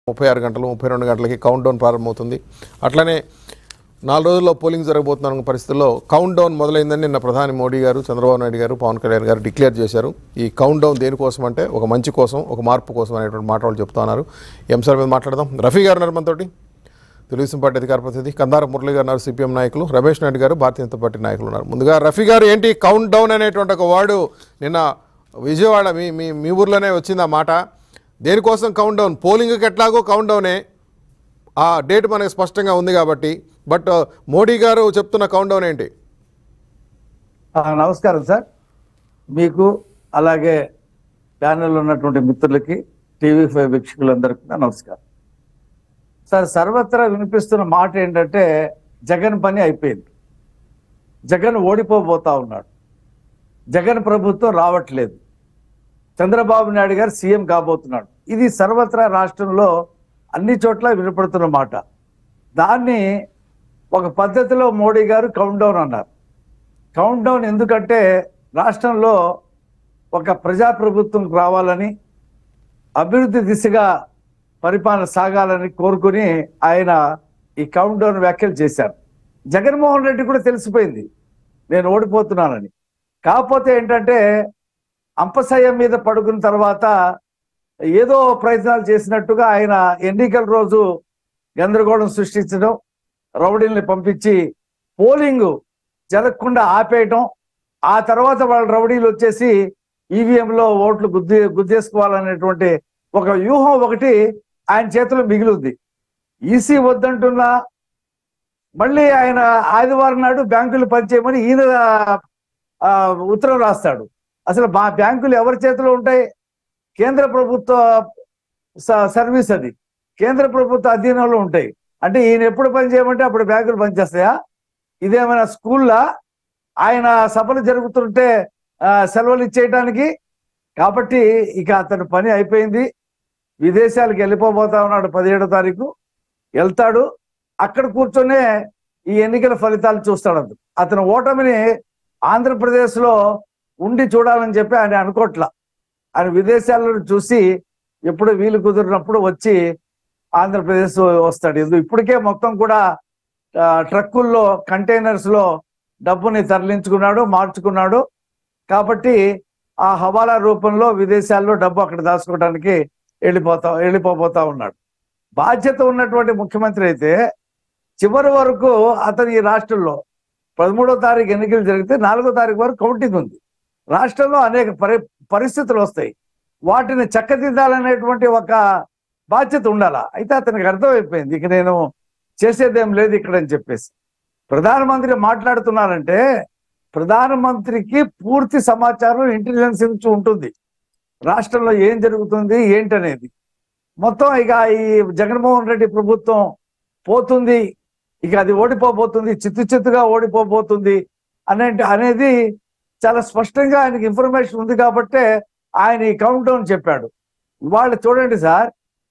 ముప్పై ఆరు గంటలు ముప్పై రెండు గంటలకి కౌంట్ డౌన్ ప్రారంభమవుతుంది అట్లనే నాలుగు రోజుల్లో పోలింగ్ జరగబోతున్న పరిస్థితుల్లో కౌంట్ డౌన్ మొదలైందని నిన్న ప్రధాని మోడీ గారు చంద్రబాబు నాయుడు గారు పవన్ కళ్యాణ్ గారు డిక్లేర్ చేశారు ఈ కౌంట్ డౌన్ దేనికోసం అంటే ఒక మంచి కోసం ఒక మార్పు కోసం అనేటువంటి మాట వాళ్ళు చెప్తా ఉన్నారు ఈ అంశాల మీద మాట్లాడదాం రఫీ గారు ఉన్నారు మనతోటి తెలుగుదేశం పార్టీ అధికార ప్రతినిధి కందార మురళి గారు ఉన్నారు సిపిఎం నాయకులు రమేష్ నాయుడు గారు భారతీయ జనతా పార్టీ నాయకులు ఉన్నారు ముందుగా రఫీ గారు ఏంటి కౌంట్ డౌన్ అనేటువంటి ఒక వర్డ్ నిన్న విజయవాడ మీ మీ మీ ఊర్లోనే వచ్చింది ఆ మాట దేనికోసం కౌంట్ డౌన్ పోలింగ్కి ఎట్లాగో కౌంట్ డౌనే ఆ డేట్ మనకి స్పష్టంగా ఉంది కాబట్టి బట్ మోడీ గారు చెప్తున్న కౌంట్ డౌన్ ఏంటి ఆ, నమస్కారం సార్ మీకు అలాగే ప్యానెల్ ఉన్నటువంటి మిత్రులకి టీవీ ఫైవ్ వీక్షకులందరికీ నా నమస్కారం సార్ సర్వత్రా వినిపిస్తున్న మాట ఏంటంటే జగన్ పని అయిపోయింది జగన్ ఓడిపోబోతా ఉన్నాడు జగన్ ప్రభుత్వం రావట్లేదు చంద్రబాబు నాయుడు గారు సీఎం కాబోతున్నాడు ఇది సర్వత్రా రాష్ట్రంలో అన్ని చోట్ల వినపడుతున్న మాట దాన్ని ఒక పద్ధతిలో మోడీ గారు కౌంట్ డౌన్ అన్నారు కౌంట్ డౌన్ ఎందుకంటే రాష్ట్రంలో ఒక ప్రజాప్రభుత్వం రావాలని అభివృద్ధి దిశగా పరిపాలన సాగాలని కోరుకుని ఆయన ఈ కౌంట్ డౌన్ వ్యాఖ్యలు చేశారు జగన్మోహన్ రెడ్డి కూడా తెలిసిపోయింది నేను ఓడిపోతున్నానని కాకపోతే ఏంటంటే అంపశయ్యం మీద పడుకున్న తర్వాత ఏదో ప్రయత్నాలు చేసినట్టుగా ఆయన ఎన్నికల రోజు గందరగోళం సృష్టించడం రౌడీల్ని పంపించి పోలింగ్ జరగకుండా ఆపేయటం ఆ తర్వాత వాళ్ళ రౌడీలు వచ్చేసి ఈవీఎంలో ఓట్లు గుద్ది గుద్దేసుకోవాలనేటువంటి ఒక వ్యూహం ఒకటి ఆయన చేతిలో మిగిలింది ఈసీ వద్దంటున్నా మళ్ళీ ఆయన ఆదివారం నాడు బ్యాంకులు పనిచేయమని ఈయన ఆ, ఉత్తరం రాస్తాడు అసలు మా బ్యాంకులు ఎవరి చేతిలో ఉంటాయి కేంద్ర ప్రభుత్వ స- సర్వీస్ అది కేంద్ర ప్రభుత్వ అధీనంలో ఉంటాయి అంటే ఈయన ఎప్పుడు పని చేయమంటే అప్పుడు బ్యాంకులు పనిచేస్తాయా ఇదేమైనా స్కూల్లా ఆయన సభలు జరుగుతుంటే ఆ, సెలవులు ఇచ్చేయడానికి కాబట్టి ఇక అతని పని అయిపోయింది విదేశాలకు వెళ్ళిపోబోతా ఉన్నాడు పదిహేడో తారీఖు వెళ్తాడు అక్కడ కూర్చొనే ఈ ఎన్నికల ఫలితాలు చూస్తాడు అతను. అతను ఓటమిని ఆంధ్రప్రదేశ్లో ఉండి చూడాలని చెప్పి ఆయన అనుకోట్ల ఆయన విదేశాలను చూసి ఎప్పుడు వీలు కుదిరినప్పుడు వచ్చి ఆంధ్రప్రదేశ్ వస్తాడు ఇది ఇప్పటికే మొత్తం కూడా ఆ, ట్రక్కుల్లో కంటైనర్స్ లో డబ్బుని తరలించుకున్నాడు మార్చుకున్నాడు కాబట్టి ఆ హవాలా రూపంలో విదేశాల్లో డబ్బు అక్కడ దాచుకోవడానికి వెళ్ళిపోతా వెళ్ళిపోబోతా ఉన్నాడు బాధ్యత ఉన్నటువంటి ముఖ్యమంత్రి అయితే చివరి వరకు అతను ఈ రాష్ట్రంలో పదమూడో తారీఖు ఎన్నికలు జరిగితే నాలుగో తారీఖు వరకు కౌంటింగ్ ఉంది రాష్ట్రంలో అనేక పరి పరిస్థితులు వస్తాయి వాటిని చక్కదిద్దాలనేటువంటి ఒక బాధ్యత ఉండాలా అయితే అతనికి అర్థమైపోయింది ఇక నేను చేసేదేం లేదు ఇక్కడ అని చెప్పేసి ప్రధానమంత్రి మాట్లాడుతున్నారంటే ప్రధానమంత్రికి పూర్తి సమాచారం ఇంటెలిజెన్స్ నుంచి ఉంటుంది రాష్ట్రంలో ఏం జరుగుతుంది ఏంటనేది మొత్తం ఇక ఈ జగన్మోహన్ రెడ్డి ప్రభుత్వం పోతుంది ఇక అది ఓడిపోబోతుంది చిత్తు చిత్తుగా ఓడిపోబోతుంది అనే అనేది చాలా స్పష్టంగా ఆయనకి ఇన్ఫర్మేషన్ ఉంది కాబట్టే ఆయన ఈ కౌంట్ డౌన్ చెప్పాడు ఇవాళ చూడండి సార్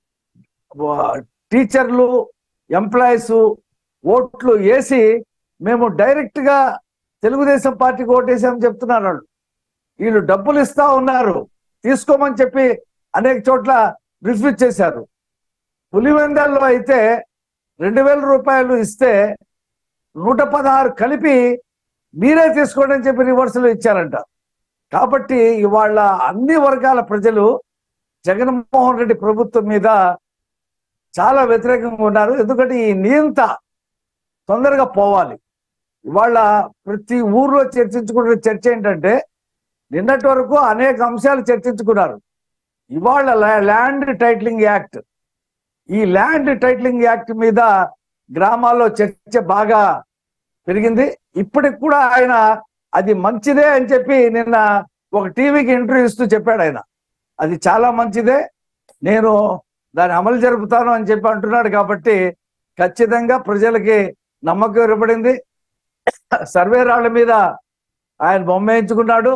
వా- టీచర్లు ఎంప్లాయీస్ ఓట్లు వేసి మేము డైరెక్ట్ గా తెలుగుదేశం పార్టీకి ఓటేసామని చెప్తున్నారు వాళ్ళు వీళ్ళు డబ్బులు ఇస్తా ఉన్నారు తీసుకోమని చెప్పి అనేక చోట్ల రిఫ్యూజ్ చేశారు పులివెందల్లో అయితే రెండు వేల రూపాయలు ఇస్తే నూట పదహారు కలిపి మీరే తీసుకోండి అని చెప్పి రివర్సల్ ఇచ్చారంట కాబట్టి ఇవాళ అన్ని వర్గాల ప్రజలు జగన్మోహన్ రెడ్డి ప్రభుత్వం మీద చాలా వ్యతిరేకంగా ఉన్నారు ఎందుకంటే ఈ నియంత తొందరగా పోవాలి ఇవాళ ప్రతి ఊర్లో చర్చించుకునే చర్చ ఏంటంటే నిన్నటి వరకు అనేక అంశాలు చర్చించుకున్నారు ఇవాళ లా- ల్యాండ్ టైటిలింగ్ యాక్ట్ ఈ ల్యాండ్ టైటిలింగ్ యాక్ట్ మీద గ్రామాల్లో చర్చ బాగా పెరిగింది ఇప్పటికి కూడా ఆయన అది మంచిదే అని చెప్పి నిన్న ఒక టీవీకి ఇంటర్వ్యూ ఇస్తూ చెప్పాడు ఆయన అది చాలా మంచిదే నేను దాన్ని అమలు జరుపుతాను అని చెప్పి అంటున్నాడు కాబట్టి ఖచ్చితంగా ప్రజలకి నమ్మకం ఇవ్వబడింది సర్వే రాళ్ల మీద ఆయన బొమ్మ వేయించుకున్నాడు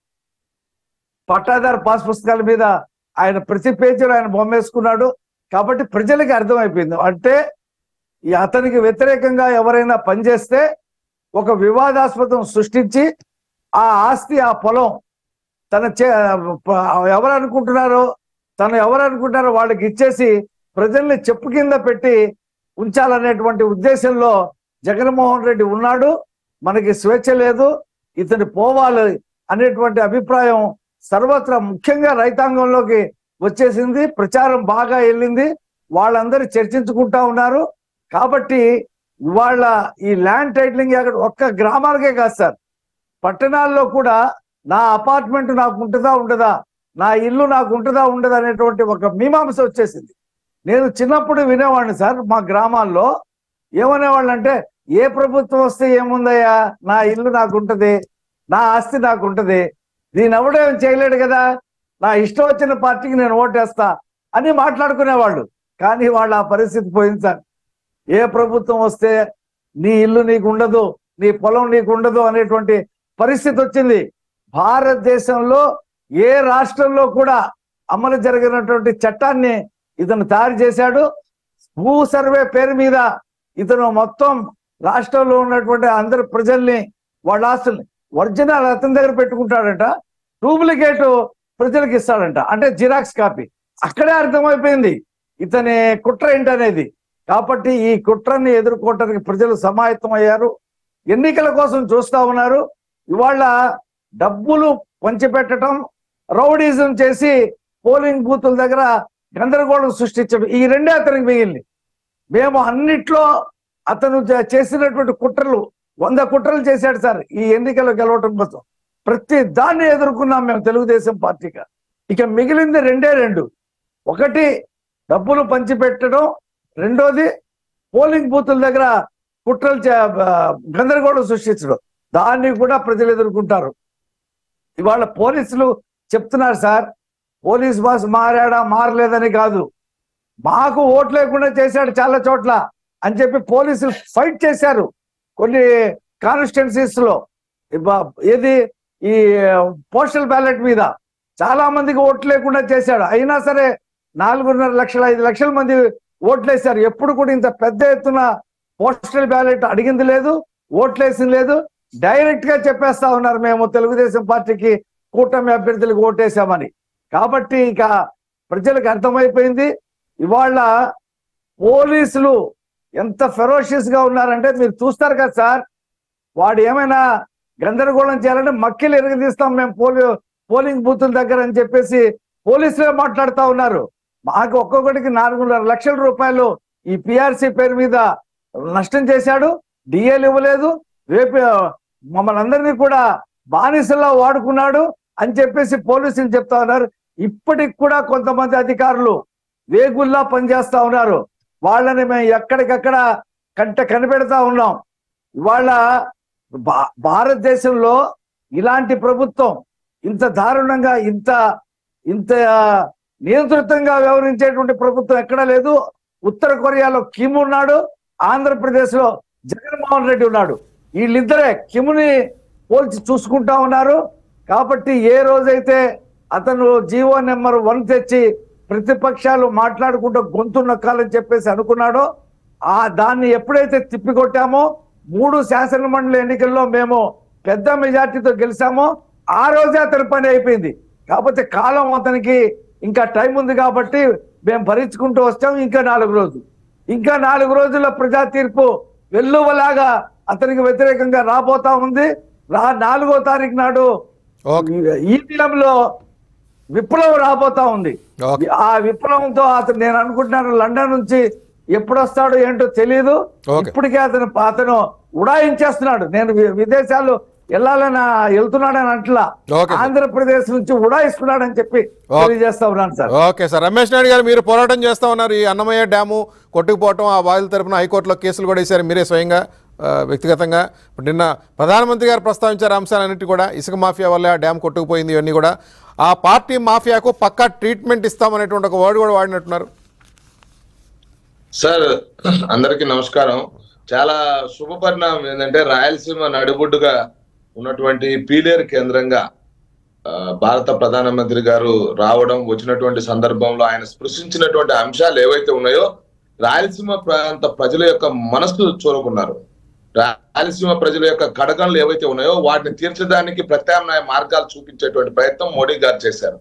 పట్టాదారు పాస్ పుస్తకాల మీద ఆయన ప్రతి పేజీలో ఆయన బొమ్మ వేసుకున్నాడు కాబట్టి ప్రజలకి అర్థమైపోయింది అంటే ఈ అతనికి వ్యతిరేకంగా ఎవరైనా పనిచేస్తే ఒక వివాదాస్పదం సృష్టించి ఆ ఆస్తి ఆ పొలం తన చే ప- ఎవరు అనుకుంటున్నారో తను ఎవరు అనుకుంటారో వాళ్ళకి ఇచ్చేసి ప్రజల్ని చెప్పు కింద పెట్టి ఉంచాలనేటువంటి ఉద్దేశంలో జగన్మోహన్ రెడ్డి ఉన్నాడు మనకి స్వేచ్ఛ లేదు ఇతను పోవాలి అనేటువంటి అభిప్రాయం సర్వత్రా ముఖ్యంగా రైతాంగంలోకి వచ్చేసింది ప్రచారం బాగా వెళ్ళింది వాళ్ళందరూ చర్చించుకుంటా ఉన్నారు కాబట్టి ఇవాళ ఈ ల్యాండ్ టైటిలింగ్ అక్కడ ఒక్క గ్రామాలకే కాదు సార్ పట్టణాల్లో కూడా నా అపార్ట్మెంట్ నాకు ఉంటుందా ఉండదా నా ఇల్లు నాకు ఉంటుందా ఉండదా అనేటువంటి ఒక మీమాంస వచ్చేసింది నేను చిన్నప్పుడు వినేవాడిని సార్ మా గ్రామాల్లో ఏమనేవాళ్ళు అంటే ఏ ప్రభుత్వం వస్తే ఏముందయ్యా నా ఇల్లు నాకు ఉంటది నా ఆస్తి నాకు ఉంటది దీని ఎవడేం చేయలేడు కదా నా ఇష్టం వచ్చిన పార్టీకి నేను ఓటేస్తా అని మాట్లాడుకునేవాళ్ళు కానీ వాళ్ళ ఆ పరిస్థితి పోయింది సార్ ఏ ప్రభుత్వం వస్తే నీ ఇల్లు నీకు ఉండదు నీ పొలం నీకు ఉండదు అనేటువంటి పరిస్థితి వచ్చింది భారతదేశంలో ఏ రాష్ట్రంలో కూడా అమలు జరిగినటువంటి చట్టాన్ని ఇతను తయారు చేశాడు భూ సర్వే పేరు మీద ఇతను మొత్తం రాష్ట్రంలో ఉన్నటువంటి అందరి ప్రజల్ని వాళ్ళ ఆస్తుల్ని ఒరిజినల్ అతని దగ్గర పెట్టుకుంటాడంట డూప్లికేట్ ప్రజలకు ఇస్తాడంట అంటే జిరాక్స్ కాపీ అక్కడే అర్థమైపోయింది ఇతని కుట్ర ఏంటనేది కాబట్టి ఈ కుట్రని ఎదుర్కోవటానికి ప్రజలు సమాయత్తం అయ్యారు ఎన్నికల కోసం చూస్తా ఉన్నారు ఇవాళ డబ్బులు పంచిపెట్టడం రౌడీజం చేసి పోలింగ్ బూతుల దగ్గర గందరగోళం సృష్టించడం ఈ రెండే అతనికి మిగిలింది మేము అన్నిట్లో అతను చే- చేసినటువంటి కుట్రలు వంద కుట్రలు చేశాడు సార్ ఈ ఎన్నికలు గెలవటం కోసం ప్రతి దాన్ని ఎదుర్కొన్నాం మేము తెలుగుదేశం పార్టీగా ఇక మిగిలింది రెండే రెండు ఒకటి డబ్బులు పంచిపెట్టడం రెండోది పోలింగ్ బూతుల దగ్గర కుట్రలు చే- ఆ, గందరగోళం సృష్టించడం దాన్ని కూడా ప్రజలు ఎదుర్కొంటారు ఇవాళ పోలీసులు చెప్తున్నారు సార్ పోలీస్ బాస్ మారాడా మారలేదని కాదు మాకు ఓట్లు లేకుండా చేశాడు చాలా చోట్ల అని చెప్పి పోలీసులు ఫైట్ చేశారు కొన్ని కాన్స్టిట్యున్సీస్ లో ఇబ్బ- ఏది ఈ పోస్టల్ బ్యాలెట్ మీద చాలా మందికి ఓట్లు లేకుండా చేశాడు అయినా సరే నాలుగున్నర లక్షల ఐదు లక్షల మంది ఓట్లు వేశారు ఎప్పుడు కూడా ఇంత పెద్ద ఎత్తున పోస్టల్ బ్యాలెట్ అడిగింది లేదు ఓట్లేసింది లేదు డైరెక్ట్ గా చెప్పేస్తా ఉన్నారు మేము తెలుగుదేశం పార్టీకి కూటమి అభ్యర్థులకు ఓటేసామని కాబట్టి ఇక ప్రజలకు అర్థమైపోయింది ఇవాళ పోలీసులు ఎంత ఫెరోషియస్ గా ఉన్నారంటే మీరు చూస్తారు కదా సార్ వాడు ఏమైనా గందరగోళం చేయాలంటే మక్కిలు ఎరగదీస్తాం మేము పోలి పోలింగ్ బూతుల దగ్గర అని చెప్పేసి పోలీసులే మాట్లాడుతా ఉన్నారు మాకు ఒక్కొక్కటికి నాలుగున్నర లక్షల రూపాయలు ఈ పిఆర్సీ పేరు మీద నష్టం చేశాడు డిఏలు ఇవ్వలేదు రేపు మమ్మల్ని అందరినీ కూడా బానిసలా వాడుకున్నాడు అని చెప్పేసి పోలీసులు చెప్తా ఉన్నారు ఇప్పటికి కూడా కొంతమంది అధికారులు వేగుల్లా పనిచేస్తా ఉన్నారు వాళ్ళని మేము ఎక్కడికక్కడ కంట కనిపెడతా ఉన్నాం ఇవాళ భా- భారతదేశంలో ఇలాంటి ప్రభుత్వం ఇంత దారుణంగా ఇంత ఇంత నియంత్రితంగా వ్యవహరించేటువంటి ప్రభుత్వం ఎక్కడా లేదు ఉత్తర కొరియాలో కిమ్ ఉన్నాడు ఆంధ్రప్రదేశ్ లో జగన్మోహన్ రెడ్డి ఉన్నాడు వీళ్ళిద్దరే కిమ్ని పోల్చి చూసుకుంటా ఉన్నారు కాబట్టి ఏ రోజైతే అతను జీవో నెంబర్ వన్ తెచ్చి ప్రతిపక్షాలు మాట్లాడుకుంటూ గొంతు నొక్కాలని చెప్పేసి అనుకున్నాడో ఆ దాన్ని ఎప్పుడైతే తిప్పికొట్టామో మూడు శాసన మండలి ఎన్నికల్లో మేము పెద్ద మెజార్టీతో గెలిచామో ఆ రోజే అతని పని అయిపోయింది కాకపోతే కాలం అతనికి ఇంకా టైం ఉంది కాబట్టి మేము భరించుకుంటూ వస్తాం ఇంకా నాలుగు రోజులు ఇంకా నాలుగు రోజుల ప్రజా తీర్పు వెల్లువలాగా అతనికి వ్యతిరేకంగా రాబోతా ఉంది రా నాలుగో తారీఖు నాడు ఓకే ఈవీఎం లో విప్లవం రాబోతా ఉంది ఓకే. ఆ విప్లవంతో అతను నేను అనుకుంటున్నాను లండన్ నుంచి ఎప్పుడు వస్తాడో ఏంటో తెలియదు ఓకే. ఇప్పటికే అతను అతను ఉడాయించేస్తున్నాడు నేను వి- విదేశాలు వెళ్ళాలని వెళ్తున్నాడని అంటలా ఓకే సార్. ఆంధ్రప్రదేశ్ నుంచి ఉడాయిస్తున్నాడని చెప్పి ఓకే. తెలియజేస్తా ఉన్నాను sir okay sir Ramesh Naidu గారు మీరు పోరాటం చేస్తా ఉన్నారు ఈ అన్నమయ్య డ్యాము కొట్టుకుపోవటం ఆ బాధితుల తరపున హైకోర్టులో కేసులు కూడా వేశారు మీరే స్వయంగా ఆ, వ్యక్తిగతంగా ఇప్పుడు నిన్న ప్రధానమంత్రి గారు ప్రస్తావించారు అంశాలన్నిటి కూడా ఇసుక మాఫియా వల్ల ఆ డ్యామ్ కొట్టుకుపోయింది ఇవన్నీ కూడా ఆ పార్టీ మాఫియాకు పక్కా ట్రీట్మెంట్ ఇస్తామనేటువంటి ఒక వర్డ్ కూడా వాడినట్టున్నారు సార్ అందరికీ నమస్కారం చాలా శుభ పరిణామం ఏంటంటే రాయలసీమ నడిబొడ్డుగా ఉన్నటువంటి పీలేరు కేంద్రంగా ఆ, భారత ప్రధానమంత్రి గారు రావడం వచ్చినటువంటి సందర్భంలో ఆయన స్పృశించినటువంటి అంశాలు ఏవైతే ఉన్నాయో రాయలసీమ ప్రాంత ప్రజల యొక్క మనస్సు చూరుకున్నారు రాయలసీమ ప్రజల యొక్క కడగంలు ఏవైతే ఉన్నాయో వాటిని తీర్చడానికి ప్రత్యామ్నాయ మార్గాలు చూపించేటువంటి ప్రయత్నం మోడీ గారు చేశారు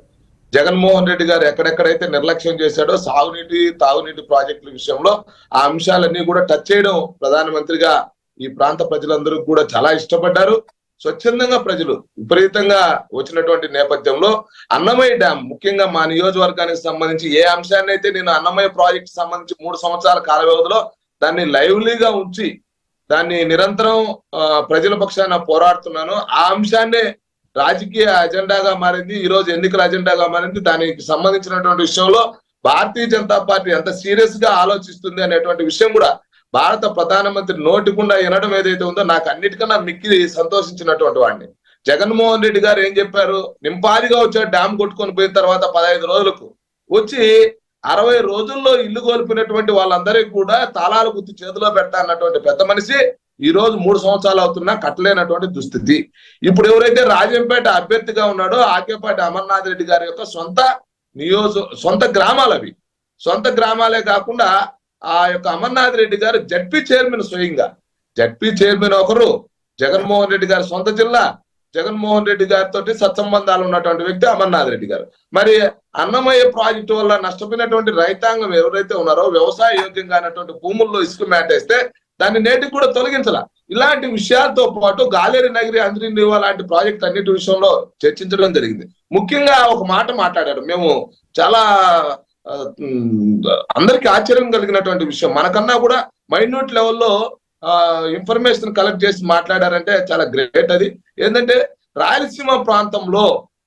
జగన్మోహన్ రెడ్డి గారు ఎక్కడెక్కడైతే నిర్లక్ష్యం చేశాడో సాగునీటి తాగునీటి ప్రాజెక్టుల విషయంలో ఆ అంశాలన్నీ కూడా టచ్ చేయడం ప్రధానమంత్రిగా ఈ ప్రాంత ప్రజలందరూ కూడా చాలా ఇష్టపడ్డారు స్వచ్ఛందంగా ప్రజలు విపరీతంగా వచ్చినటువంటి నేపథ్యంలో అన్నమయ్య డ్యామ్ ముఖ్యంగా మా నియోజకవర్గానికి సంబంధించి ఏ అంశాన్ని అయితే నేను అన్నమయ్య ప్రాజెక్ట్ సంబంధించి మూడు సంవత్సరాల కాల వ్యవధిలో దాన్ని లైవ్లీగా ఉంచి దాన్ని నిరంతరం ఆ, ప్రజల పక్షాన పోరాడుతున్నాను ఆ అంశాన్ని రాజకీయ అజెండాగా మారింది ఈ రోజు ఎన్నికల అజెండాగా మారింది దానికి సంబంధించినటువంటి విషయంలో భారతీయ జనతా పార్టీ ఎంత సీరియస్ గా ఆలోచిస్తుంది అనేటువంటి విషయం కూడా భారత ప్రధానమంత్రి నోటికుండా వినడం ఏదైతే ఉందో నాకు అన్నిటికన్నా మిక్కి సంతోషించినటువంటి వాడిని జగన్మోహన్ రెడ్డి గారు ఏం చెప్పారు నింపాదిగా వచ్చాడు డ్యామ్ కొట్టుకొని పోయిన తర్వాత పదహైదు రోజులకు వచ్చి అరవై రోజుల్లో ఇల్లు కోల్పోయినటువంటి వాళ్ళందరికీ కూడా తాళాలు గుర్తు చేతిలో పెట్టా అన్నటువంటి పెద్ద మనిషి ఈ రోజు మూడు సంవత్సరాలు అవుతున్నా కట్టలేనటువంటి దుస్థితి ఇప్పుడు ఎవరైతే రాజంపేట అభ్యర్థిగా ఉన్నాడో ఆకేపాటి అమర్నాథ్ రెడ్డి గారి యొక్క సొంత నియోజ సొంత గ్రామాలు అవి సొంత గ్రామాలే కాకుండా ఆ యొక్క అమర్నాథ్ రెడ్డి గారు జడ్పీ చైర్మన్ స్వయంగా జడ్పీ చైర్మన్ ఒకరు జగన్మోహన్ రెడ్డి గారి సొంత జిల్లా జగన్మోహన్ రెడ్డి గారితో సత్సంబంధాలు ఉన్నటువంటి వ్యక్తి అమర్నాథ్ రెడ్డి గారు మరి అన్నమయ్య ప్రాజెక్టు వల్ల నష్టపోయినటువంటి రైతాంగం ఎవరైతే ఉన్నారో వ్యవసాయ యోగ్యంగా అయినటువంటి భూముల్లో ఇసుక మేటేస్తే దాన్ని నేటికి కూడా తొలగించాల ఇలాంటి విషయాలతో పాటు గాలేరి నగరి అంజనీ నివా లాంటి ప్రాజెక్ట్ అన్నిటి విషయంలో చర్చించడం జరిగింది ముఖ్యంగా ఒక మాట మాట్లాడారు మేము చాలా ఆ, ఉమ్, అందరికీ ఆశ్చర్యం కలిగినటువంటి విషయం మనకన్నా కూడా మైన్యూట్ లెవెల్లో ఇన్ఫర్మేషన్ కలెక్ట్ చేసి మాట్లాడారంటే చాలా గ్రేట్ అది ఏంటంటే రాయలసీమ ప్రాంతంలో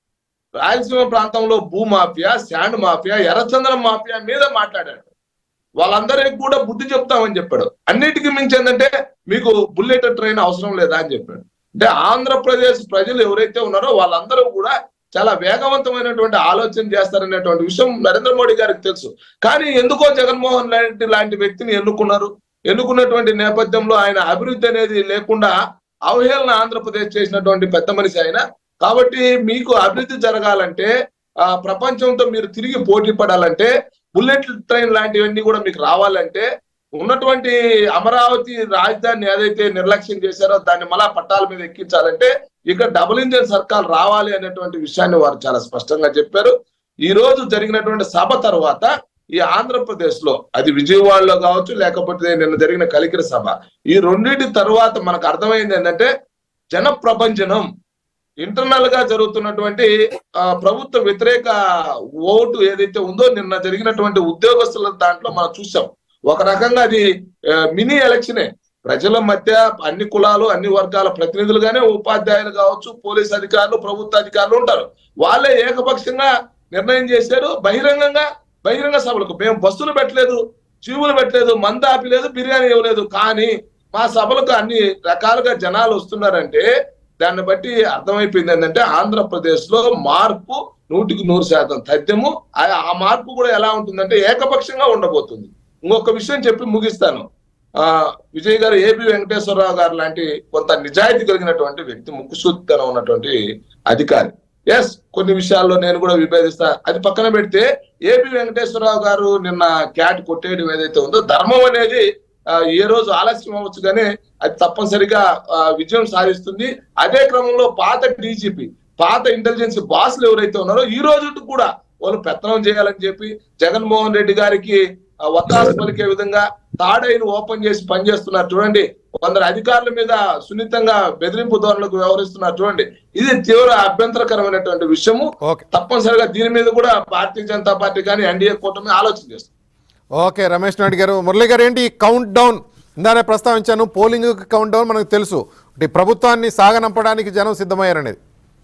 రాయలసీమ ప్రాంతంలో భూ మాఫియా శాండ్ మాఫియా ఎర్రచందనం మాఫియా మీద మాట్లాడాడు వాళ్ళందరికీ కూడా బుద్ధి చెప్తామని చెప్పాడు అన్నిటికీ మించి ఏంటంటే మీకు బుల్లెట్ ట్రైన్ అవసరం లేదా అని చెప్పాడు అంటే ఆంధ్రప్రదేశ్ ప్రజలు ఎవరైతే ఉన్నారో వాళ్ళందరూ కూడా చాలా వేగవంతమైనటువంటి ఆలోచన చేస్తారనేటువంటి విషయం నరేంద్ర మోడీ గారికి తెలుసు కానీ ఎందుకో జగన్మోహన్ రెడ్డి లాంటి వ్యక్తిని ఎన్నుకున్నారు ఎన్నుకున్నటువంటి నేపథ్యంలో ఆయన అభివృద్ధి అనేది లేకుండా అవహేళన ఆంధ్రప్రదేశ్ చేసినటువంటి పెద్ద మనిషి ఆయన కాబట్టి మీకు అభివృద్ధి జరగాలంటే ఆ ప్రపంచంతో మీరు తిరిగి పోటీ పడాలంటే బుల్లెట్ ట్రైన్ లాంటివన్నీ కూడా మీకు రావాలంటే ఉన్నటువంటి అమరావతి రాజధానిని ఏదైతే నిర్లక్ష్యం చేశారో దాన్ని మళ్ళా పట్టాల మీద ఎక్కించాలంటే ఇక్కడ డబుల్ ఇంజన్ సర్కార్ రావాలి అనేటువంటి విషయాన్ని వారు చాలా స్పష్టంగా చెప్పారు ఈ రోజు జరిగినటువంటి సభ తర్వాత ఈ ఆంధ్రప్రదేశ్ లో అది విజయవాడలో కావచ్చు లేకపోతే నిన్న జరిగిన కలికిరి సభ ఈ రెండింటి తర్వాత మనకు అర్థమైంది ఏంటంటే జన ప్రభంజనం ఇంటర్నల్ గా జరుగుతున్నటువంటి ఆ, ప్రభుత్వ వ్యతిరేక ఓటు ఏదైతే ఉందో నిన్న జరిగినటువంటి ఉద్యోగస్తుల దాంట్లో మనం చూసాం ఒక రకంగా అది ఆ, మినీ ఎలక్షనే ప్రజల మధ్య అన్ని కులాలు అన్ని వర్గాల ప్రతినిధులుగానే ఉపాధ్యాయులు కావచ్చు పోలీస్ అధికారులు ప్రభుత్వ అధికారులు ఉంటారు వాళ్ళే ఏకపక్షంగా నిర్ణయం చేశారు బహిరంగంగా బహిరంగ సభలకు మేము బస్సులు పెట్టలేదు జీవులు పెట్టలేదు మంద ఆపిలేదు బిర్యానీ ఇవ్వలేదు కానీ మా సభలకు అన్ని రకాలుగా జనాలు వస్తున్నారంటే దాన్ని బట్టి అర్థమైపోయింది ఏంటంటే ఆంధ్రప్రదేశ్ లో మార్పు నూటికి నూరు శాతం తథ్యము ఆ- ఆ మార్పు కూడా ఎలా ఉంటుందంటే ఏకపక్షంగా ఉండబోతుంది ఇంకొక విషయం చెప్పి ముగిస్తాను ఆ విజయ్ గారు ఏబి వెంకటేశ్వరరావు గారు లాంటి కొంత నిజాయితీ కలిగినటువంటి వ్యక్తి ముక్కుసూతితనం ఉన్నటువంటి అధికారి ఎస్ కొన్ని విషయాల్లో నేను కూడా విభేదిస్తా అది పక్కన పెడితే ఏబి వెంకటేశ్వరరావు గారు నిన్న క్యాట్ కొట్టేయడం ఏదైతే ఉందో ధర్మం అనేది ఆ, ఏ రోజు ఆలస్యం అవ్వచ్చు కానీ అది తప్పనిసరిగా ఆ, విజయం సాధిస్తుంది అదే క్రమంలో పాత డీజీపీ పాత ఇంటెలిజెన్స్ బాసులు ఎవరైతే ఉన్నారో ఈ రోజు కూడా వాళ్ళు పెత్తనం చేయాలని చెప్పి జగన్మోహన్ రెడ్డి గారికి ఆ, వత్తాసు పలికే విధంగా తాడైను ఓపెన్ చేసి పనిచేస్తున్నారు చూడండి కొందరు అధికారుల మీద సున్నితంగా బెదిరింపు ధోరణులకు వ్యవహరిస్తున్నారు చూడండి ఇది తీవ్ర అభ్యంతరకరమైనటువంటి విషయము ఓకే తప్పనిసరిగా దీని మీద కూడా భారతీయ జనతా పార్టీ కానీ ఎన్డీఏ కూటమి ఆలోచన చేస్తుంది ఓకే రమేష్ నాయుడు గారు మురళి గారు ఏంటి ఈ కౌంట్ డౌన్ ఇందానే ప్రస్తావించాను పోలింగ్ కౌంట్ డౌన్ మనకు తెలుసు అంటే ఈ ప్రభుత్వాన్ని సాగనంపడానికి జనం సిద్ధమయ్యారనేది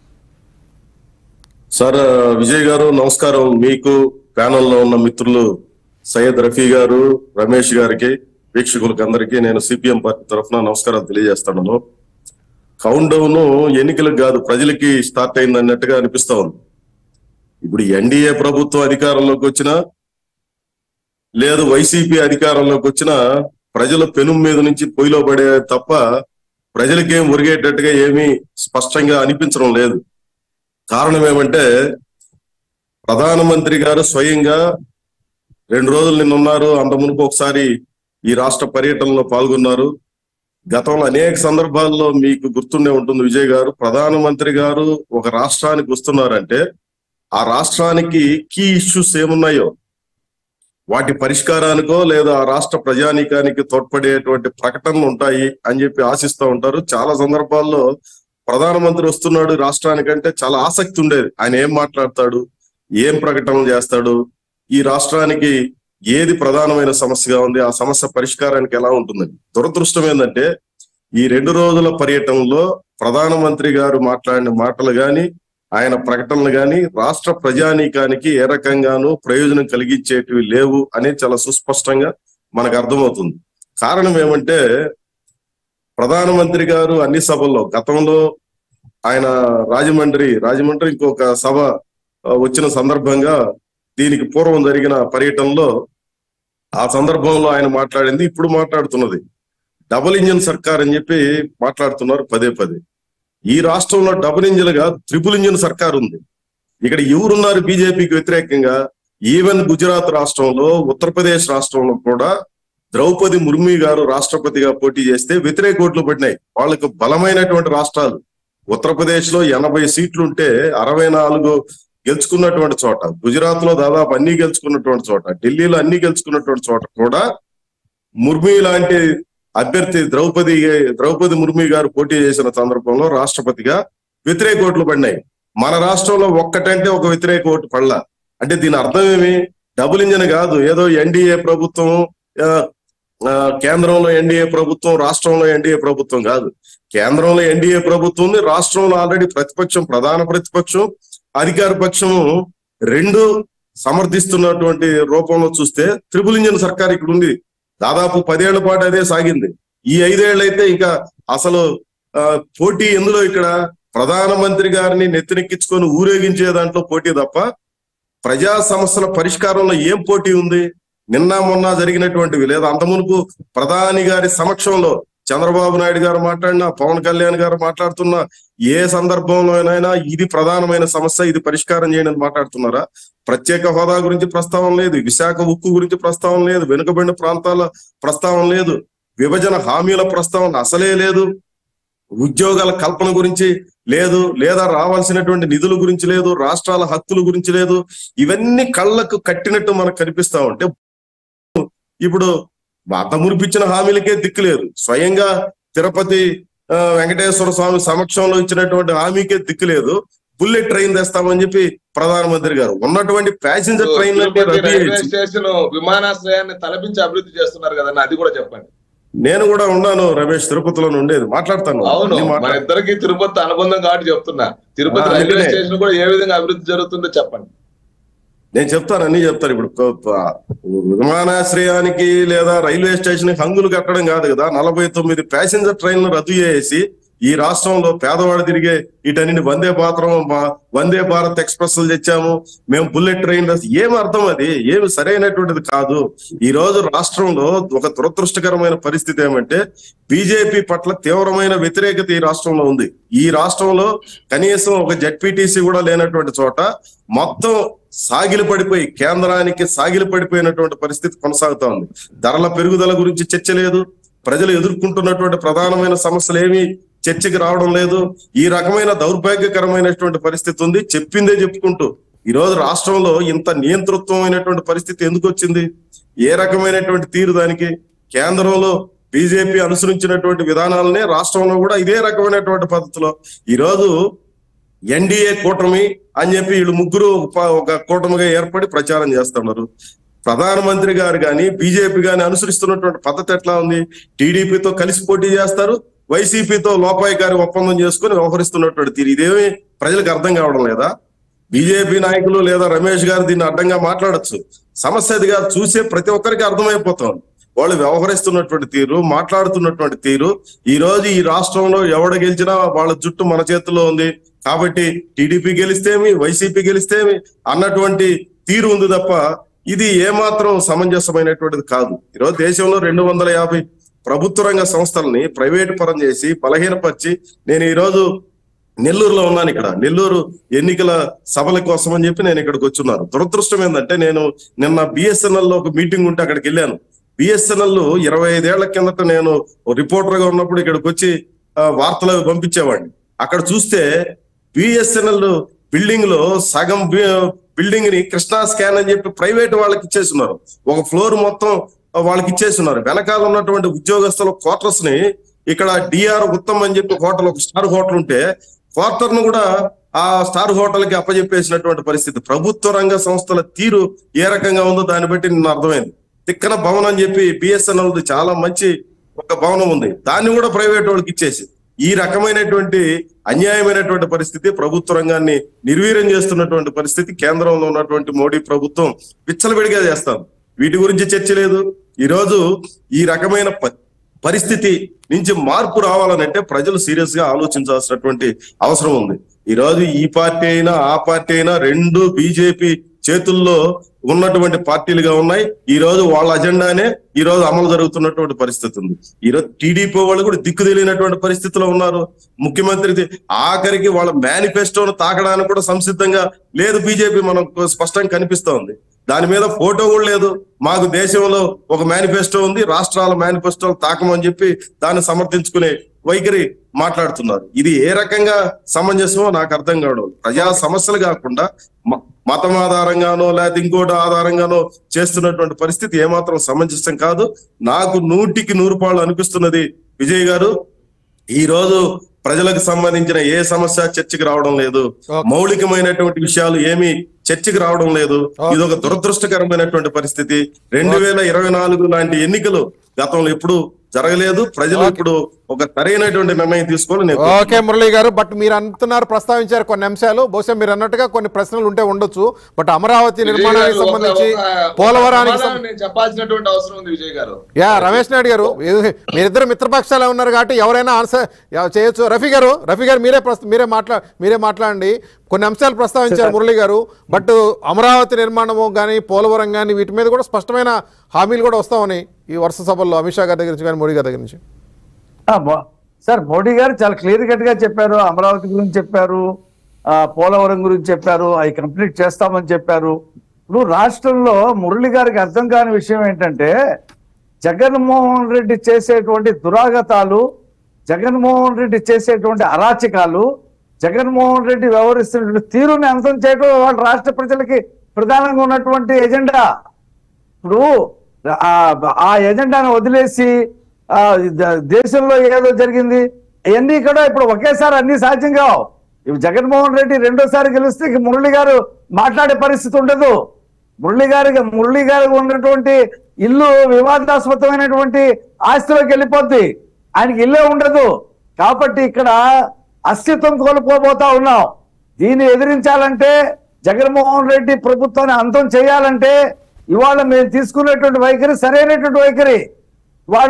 సార్ విజయ్ గారు నమస్కారం మీకు ప్యానెల్లో ఉన్న మిత్రులు సయ్యద్ రఫీ గారు రమేష్ గారికి వీక్షకులకి అందరికీ నేను సిపిఎం పార్టీ తరఫున నమస్కారాలు తెలియజేస్తున్నాను కౌంట్ డౌన్ ఎన్నికలకు కాదు ప్రజలకి స్టార్ట్ అయింది అన్నట్టుగా అనిపిస్తా ఉంది ఇప్పుడు ఎన్డీఏ ప్రభుత్వం అధికారంలోకి వచ్చినా లేదు వైసీపీ అధికారంలోకి వచ్చినా ప్రజల పెనుం మీద నుంచి పొయ్యిలో పడే తప్ప ప్రజలకేం ఒరిగేటట్టుగా ఏమీ స్పష్టంగా అనిపించడం లేదు కారణం ఏమంటే ప్రధానమంత్రి గారు స్వయంగా రెండు రోజులు నిన్న ఉన్నారు అంత మునుపు ఒకసారి ఈ రాష్ట్ర పర్యటనలో పాల్గొన్నారు గతంలో అనేక సందర్భాల్లో మీకు గుర్తుండే ఉంటుంది విజయ్ గారు ప్రధానమంత్రి గారు ఒక రాష్ట్రానికి వస్తున్నారంటే ఆ రాష్ట్రానికి కీ ఇష్యూస్ ఏమున్నాయో వాటి పరిష్కారానికో లేదా ఆ రాష్ట్ర ప్రజానీకానికి తోడ్పడేటువంటి ప్రకటనలు ఉంటాయి అని చెప్పి ఆశిస్తూ ఉంటారు చాలా సందర్భాల్లో ప్రధానమంత్రి వస్తున్నాడు రాష్ట్రానికంటే చాలా ఆసక్తి ఉండేది ఆయన ఏం మాట్లాడతాడు ఏం ప్రకటనలు చేస్తాడు ఈ రాష్ట్రానికి ఏది ప్రధానమైన సమస్యగా ఉంది ఆ సమస్య పరిష్కారానికి ఎలా ఉంటుందని దురదృష్టం ఏంటంటే ఈ రెండు రోజుల పర్యటనలో ప్రధానమంత్రి గారు మాట్లాడిన మాటలు గాని ఆయన ప్రకటనలు గాని రాష్ట్ర ప్రజానీకానికి ఏ రకంగానూ ప్రయోజనం కలిగించేటివి లేవు అనేది చాలా సుస్పష్టంగా మనకు అర్థమవుతుంది కారణం ఏమంటే ప్రధానమంత్రి గారు అన్ని సభల్లో గతంలో ఆయన రాజమండ్రి రాజమండ్రి ఇంకొక సభ ఆ, వచ్చిన సందర్భంగా దీనికి పూర్వం జరిగిన పర్యటనలో ఆ సందర్భంలో ఆయన మాట్లాడింది ఇప్పుడు మాట్లాడుతున్నది డబుల్ ఇంజిన్ సర్కార్ అని చెప్పి మాట్లాడుతున్నారు పదే పదే ఈ రాష్ట్రంలో డబుల్ ఇంజిన్ గా త్రిపుల్ ఇంజిన్ సర్కార్ ఉంది ఇక్కడ ఎవరున్నారు బీజేపీకి వ్యతిరేకంగా ఈవెన్ గుజరాత్ రాష్ట్రంలో ఉత్తరప్రదేశ్ రాష్ట్రంలో కూడా ద్రౌపది ముర్మి గారు రాష్ట్రపతిగా పోటీ చేస్తే వ్యతిరేక ఓట్లు పడినాయి వాళ్ళకు బలమైనటువంటి రాష్ట్రాలు ఉత్తరప్రదేశ్ లో ఎనభై సీట్లు ఉంటే అరవై నాలుగు గెలుచుకున్నటువంటి చోట గుజరాత్ లో దాదాపు అన్ని గెలుచుకున్నటువంటి చోట ఢిల్లీలో అన్ని గెలుచుకున్నటువంటి చోట కూడా ముర్మి లాంటి అభ్యర్థి ద్రౌపది ద్రౌపది ముర్మి గారు పోటీ చేసిన సందర్భంలో రాష్ట్రపతిగా వ్యతిరేక ఓట్లు పడినాయి మన రాష్ట్రంలో ఒక్కటంటే ఒక వ్యతిరేక ఓటు పడలా అంటే దీని అర్థం ఏమి డబుల్ ఇంజన్ కాదు ఏదో ఎన్డీఏ ప్రభుత్వం ఆ, ఆ, కేంద్రంలో ఎన్డీఏ ప్రభుత్వం రాష్ట్రంలో ఎన్డీఏ ప్రభుత్వం కాదు కేంద్రంలో ఎన్డీఏ ప్రభుత్వం ఉంది రాష్ట్రంలో ఆల్రెడీ ప్రతిపక్షం ప్రధాన ప్రతిపక్షం అధికార పక్షము రెండు సమర్థిస్తున్నటువంటి రూపంలో చూస్తే త్రిపుల్ ఇంజన్ సర్కార్ ఇక్కడ ఉంది దాదాపు పదేళ్ల పాటు అదే సాగింది ఈ ఐదేళ్ళు అయితే ఇంకా అసలు ఆ, పోటీ ఎందులో ఇక్కడ ప్రధానమంత్రి గారిని నెత్తినెక్కించుకొని ఊరేగించే దాంట్లో పోటీ తప్ప ప్రజా సమస్యల పరిష్కారంలో ఏం పోటీ ఉంది నిన్న మొన్న జరిగినటువంటివి లేదా అంత మునుపు ప్రధాని గారి సమక్షంలో చంద్రబాబు నాయుడు గారు మాట్లాడినా పవన్ కళ్యాణ్ గారు మాట్లాడుతున్న ఏ సందర్భంలోనైనా ఇది ప్రధానమైన సమస్య ఇది పరిష్కారం చేయండి అని మాట్లాడుతున్నారా ప్రత్యేక హోదా గురించి ప్రస్తావన లేదు విశాఖ ఉక్కు గురించి ప్రస్తావన లేదు వెనుకబడిన ప్రాంతాల ప్రస్తావన లేదు విభజన హామీల ప్రస్తావన అసలే లేదు ఉద్యోగాల కల్పన గురించి లేదు లేదా రావాల్సినటువంటి నిధుల గురించి లేదు రాష్ట్రాల హక్కుల గురించి లేదు ఇవన్నీ కళ్ళకు కట్టినట్టు మనకు కనిపిస్తా ఉంటే ఇప్పుడు అంత మురిపించిన హామీలకే దిక్కు లేదు స్వయంగా తిరుపతి ఆ, వెంకటేశ్వర స్వామి సమక్షంలో ఇచ్చినటువంటి హామీకే దిక్కు లేదు బుల్లెట్ ట్రైన్ తెస్తామని చెప్పి ప్రధానమంత్రి గారు ఉన్నటువంటి passenger train Tirupati railway station విమానాశ్రయాన్ని తలపించి అభివృద్ధి చేస్తున్నారు కదన్న అది కూడా చెప్పండి నేను కూడా ఉన్నాను రమేష్ తిరుపతిలో ఉండేది మాట్లాడతాను అవును అన్ని మన మాట్లా- ఇద్దరికి తిరుపతి అనుబంధం కాబట్టి చెప్తున్నా తిరుపతి ఆ, రైల్వే అందుకనే. స్టేషన్ కూడా ఏ విధంగా అభివృద్ధి జరుగుతుందో చెప్పండి నేను చెప్తాను అన్ని చెప్తాను ఇప్పుడు ప- ప- విమానాశ్రయానికి లేదా రైల్వే స్టేషన్ హంగులు కట్టడం కాదు కదా నలభై తొమ్మిది ప్యాసింజర్ ట్రైన్లు రద్దు చేసి ఈ రాష్ట్రంలో పేదవాడు తిరిగే వీటన్ని వందే భారతం వందే భారత్ ఎక్స్ప్రెస్ తెచ్చాము మేము బుల్లెట్ ట్రైన్ ఏం అర్థం అది ఏమి సరైనటువంటిది కాదు ఈ రోజు రాష్ట్రంలో ఒక దురదృష్టకరమైన పరిస్థితి ఏమంటే బీజేపీ పట్ల తీవ్రమైన వ్యతిరేకత ఈ రాష్ట్రంలో ఉంది ఈ రాష్ట్రంలో కనీసం ఒక జడ్పీటీసీ కూడా లేనటువంటి చోట మొత్తం సాగిలి పడిపోయి కేంద్రానికి సాగిలి పడిపోయినటువంటి పరిస్థితి కొనసాగుతా ఉంది ధరల పెరుగుదల గురించి చర్చ లేదు ప్రజలు ఎదుర్కొంటున్నటువంటి ప్రధానమైన సమస్యలు ఏమి చర్చకి రావడం లేదు ఈ రకమైన దౌర్భాగ్యకరమైనటువంటి పరిస్థితి ఉంది చెప్పిందే చెప్పుకుంటూ ఈ రోజు రాష్ట్రంలో ఇంత నియంతృత్వమైనటువంటి పరిస్థితి ఎందుకు వచ్చింది ఏ రకమైనటువంటి తీరు దానికి కేంద్రంలో బీజేపీ అనుసరించినటువంటి విధానాలనే రాష్ట్రంలో కూడా ఇదే రకమైనటువంటి పద్ధతిలో ఈ రోజు ఎన్డీఏ కూటమి అని చెప్పి వీళ్ళు ముగ్గురు ఒక ప- ఒక కూటమిగా ఏర్పడి ప్రచారం చేస్తున్నారు ప్రధానమంత్రి గారు కానీ బీజేపీ గాని అనుసరిస్తున్నటువంటి పద్ధతి ఎట్లా ఉంది టీడీపీతో కలిసి పోటీ చేస్తారు వైసీపీతో లోపాయికారి ఒప్పందం చేసుకుని వ్యవహరిస్తున్నటువంటి తీరు ఇదేమి ప్రజలకు అర్థం కావడం లేదా బీజేపీ నాయకులు లేదా రమేష్ గారు దీన్ని అడ్డంగా మాట్లాడొచ్చు సమస్య అది కాదు చూసే ప్రతి ఒక్కరికి అర్థమైపోతుంది వాళ్ళు వ్యవహరిస్తున్నటువంటి తీరు మాట్లాడుతున్నటువంటి తీరు ఈ రోజు ఈ రాష్ట్రంలో ఎవడ గెలిచినా వాళ్ళ జుట్టు మన చేతిలో ఉంది కాబట్టి టీడీపీ గెలిస్తేమి వైసీపీ గెలిస్తేమి అన్నటువంటి తీరు ఉంది తప్ప ఇది ఏమాత్రం సమంజసమైనటువంటిది కాదు ఈరోజు దేశంలో రెండు వందల యాభై ప్రభుత్వ రంగ సంస్థల్ని ప్రైవేట్ పరం చేసి బలహీనపరిచి నేను ఈ రోజు నెల్లూరులో ఉన్నాను ఇక్కడ నెల్లూరు ఎన్నికల సభల కోసం అని చెప్పి నేను ఇక్కడికి వచ్చున్నాను దురదృష్టం ఏంటంటే నేను నిన్న బిఎస్ఎన్ఎల్ లో ఒక మీటింగ్ ఉంటే అక్కడికి వెళ్ళాను బిఎస్ఎన్ఎల్ ఇరవై ఐదేళ్ల కిందట నేను రిపోర్టర్ గా ఉన్నప్పుడు ఇక్కడికి వచ్చి ఆ, వార్తలు అవి పంపించేవాడిని అక్కడ చూస్తే బిఎస్ఎన్ఎల్ బిల్డింగ్ లో సగం బిల్డింగ్ ని కృష్ణా స్కాన్ అని చెప్పి ప్రైవేట్ వాళ్ళకి ఇచ్చేస్తున్నారు ఒక ఫ్లోర్ మొత్తం వాళ్ళకి ఇచ్చేస్తున్నారు వెనకాల ఉన్నటువంటి ఉద్యోగస్తుల క్వార్టర్స్ ని ఇక్కడ డిఆర్ ఉత్తమ్ అని చెప్పి హోటల్ ఒక స్టార్ హోటల్ ఉంటే క్వార్టర్ ను కూడా ఆ స్టార్ హోటల్ కి అప్పజెప్పేసినటువంటి పరిస్థితి ప్రభుత్వ రంగ సంస్థల తీరు ఏ రకంగా ఉందో దాన్ని బట్టి నిన్న అర్థమైంది తిక్కన భవనం అని చెప్పి బిఎస్ఎన్ఎల్ చాలా మంచి ఒక భవనం ఉంది దాన్ని కూడా ప్రైవేట్ వాళ్ళకి ఇచ్చేసి ఈ రకమైనటువంటి అన్యాయమైనటువంటి పరిస్థితి ప్రభుత్వ రంగాన్ని నిర్వీర్యం చేస్తున్నటువంటి పరిస్థితి కేంద్రంలో ఉన్నటువంటి మోడీ ప్రభుత్వం విచ్చలవిడిగా చేస్తాం వీటి గురించి చర్చ లేదు ఈ రోజు ఈ రకమైన ప- పరిస్థితి నుంచి మార్పు రావాలనంటే ప్రజలు సీరియస్ గా ఆలోచించాల్సినటువంటి అవసరం ఉంది ఈ రోజు ఈ పార్టీ అయినా ఆ పార్టీ అయినా రెండు బీజేపీ చేతుల్లో ఉన్నటువంటి పార్టీలుగా ఉన్నాయి ఈ రోజు వాళ్ళ అజెండానే ఈ రోజు అమలు జరుగుతున్నటువంటి పరిస్థితి ఉంది ఈ రోజు టీడీపీ వాళ్ళు కూడా దిక్కు తెలియనటువంటి పరిస్థితిలో ఉన్నారు ముఖ్యమంత్రి ఆఖరికి వాళ్ళ మేనిఫెస్టోను తాకడానికి కూడా సంసిద్ధంగా లేదు బీజేపీ మనకు స్పష్టంగా కనిపిస్తా ఉంది దాని మీద ఫోటో కూడా లేదు మాకు దేశంలో ఒక మేనిఫెస్టో ఉంది రాష్ట్రాల మేనిఫెస్టోలు తాకమని చెప్పి దాన్ని సమర్థించుకునే వైఖరి మాట్లాడుతున్నారు ఇది ఏ రకంగా సమంజసమో నాకు అర్థం కావడం ప్రజా సమస్యలు కాకుండా మ- మతం ఆధారంగానో లేకపోతే ఇంకోటి ఆధారంగానో చేస్తున్నటువంటి పరిస్థితి ఏమాత్రం సమంజసం కాదు నాకు నూటికి నూరు పాళ్ళు అనిపిస్తున్నది విజయ్ గారు ఈ రోజు ప్రజలకు సంబంధించిన ఏ సమస్య చర్చకి రావడం లేదు Okay. మౌలికమైనటువంటి విషయాలు ఏమి చర్చకి రావడం లేదు Okay. ఇది ఒక దురదృష్టకరమైనటువంటి పరిస్థితి రెండు వేల ఇరవై నాలుగు లాంటి ఎన్నికలు గతంలో ఎప్పుడు జరగలేదు ప్రజలు Okay. ఇప్పుడు ఒక సరైనటువంటి నిర్ణయం తీసుకోవాలి నేను ఓకే మురళి గారు బట్ మీరు అంటున్నారు ప్రస్తావించారు కొన్ని అంశాలు బహుశా మీరు అన్నట్టుగా కొన్ని ప్రశ్నలు ఉంటే ఉండొచ్చు బట్ అమరావతి నిర్మాణానికి విజయ్ గారు, ఒక- సంబంధించి ఒక- పోలవరానికి సమాధానం సం- నేను చెప్పాల్సినటువంటి అవసరం ఉంది విజయ్ గారు యా రమేష్ నాయుడు గారు ఏ- మీరిద్దరు మిత్రపక్షాలు ఉన్నారు కాబట్టి ఎవరైనా ఆన్సర్ యా- చేయొచ్చు రఫీ గారు రఫీ గారు మీరే ప్రస్త- మీరే మాట్లా మీరే మాట్లాడండి కొన్ని అంశాలు ప్రస్తావించారు మురళి గారు బట్ అమరావతి నిర్మాణము కానీ పోలవరం కానీ వీటి మీద కూడా స్పష్టమైన హామీలు కూడా వస్తామని ఈ వరుస సభల్లో అమిత్ షా గారి దగ్గర నుంచి కానీ మోడీ గారి దగ్గర నుంచి ఆ, మో- సార్ మోడీ గారు చాలా క్లియర్ కట్ గా చెప్పారు అమరావతి గురించి చెప్పారు ఆ, పోలవరం గురించి చెప్పారు అవి కంప్లీట్ చేస్తామని చెప్పారు ఇప్పుడు రాష్ట్రంలో మురళి గారికి అర్థం కాని విషయం ఏంటంటే జగన్మోహన్ రెడ్డి చేసేటువంటి దురాగతాలు జగన్మోహన్ రెడ్డి చేసేటువంటి అరాచకాలు జగన్మోహన్ రెడ్డి వ్యవహరిస్తున్నటువంటి తీరుని అంతం చేయడం వాళ్ళ రాష్ట్ర ప్రజలకి ప్రధానంగా ఉన్నటువంటి ఎజెండా ఇప్పుడు ఆ- ఆ ఎజెండాను వదిలేసి ఆ ద- దేశంలో ఏదో జరిగింది అవన్నీ కూడా ఇప్పుడు ఒకేసారి అన్ని సాధ్యం కావు ఇప్పుడు జగన్మోహన్ రెడ్డి రెండోసారి గెలిస్తే ఇక మురళి గారు మాట్లాడే పరిస్థితి ఉండదు మురళి గారికి మురళి గారికి ఉన్నటువంటి ఇల్లు వివాదాస్పదమైనటువంటి ఆస్తిలోకి వెళ్ళిపోద్ది ఆయనకి ఇల్లే ఉండదు కాబట్టి ఇక్కడ అస్తిత్వం కోల్పోబోతా ఉన్నాం దీన్ని ఎదిరించాలంటే జగన్మోహన్ రెడ్డి ప్రభుత్వాన్ని అంతం చేయాలంటే ఇవాళ మేము తీసుకున్నటువంటి వైఖరి సరైనటువంటి వైఖరి వాళ్ళ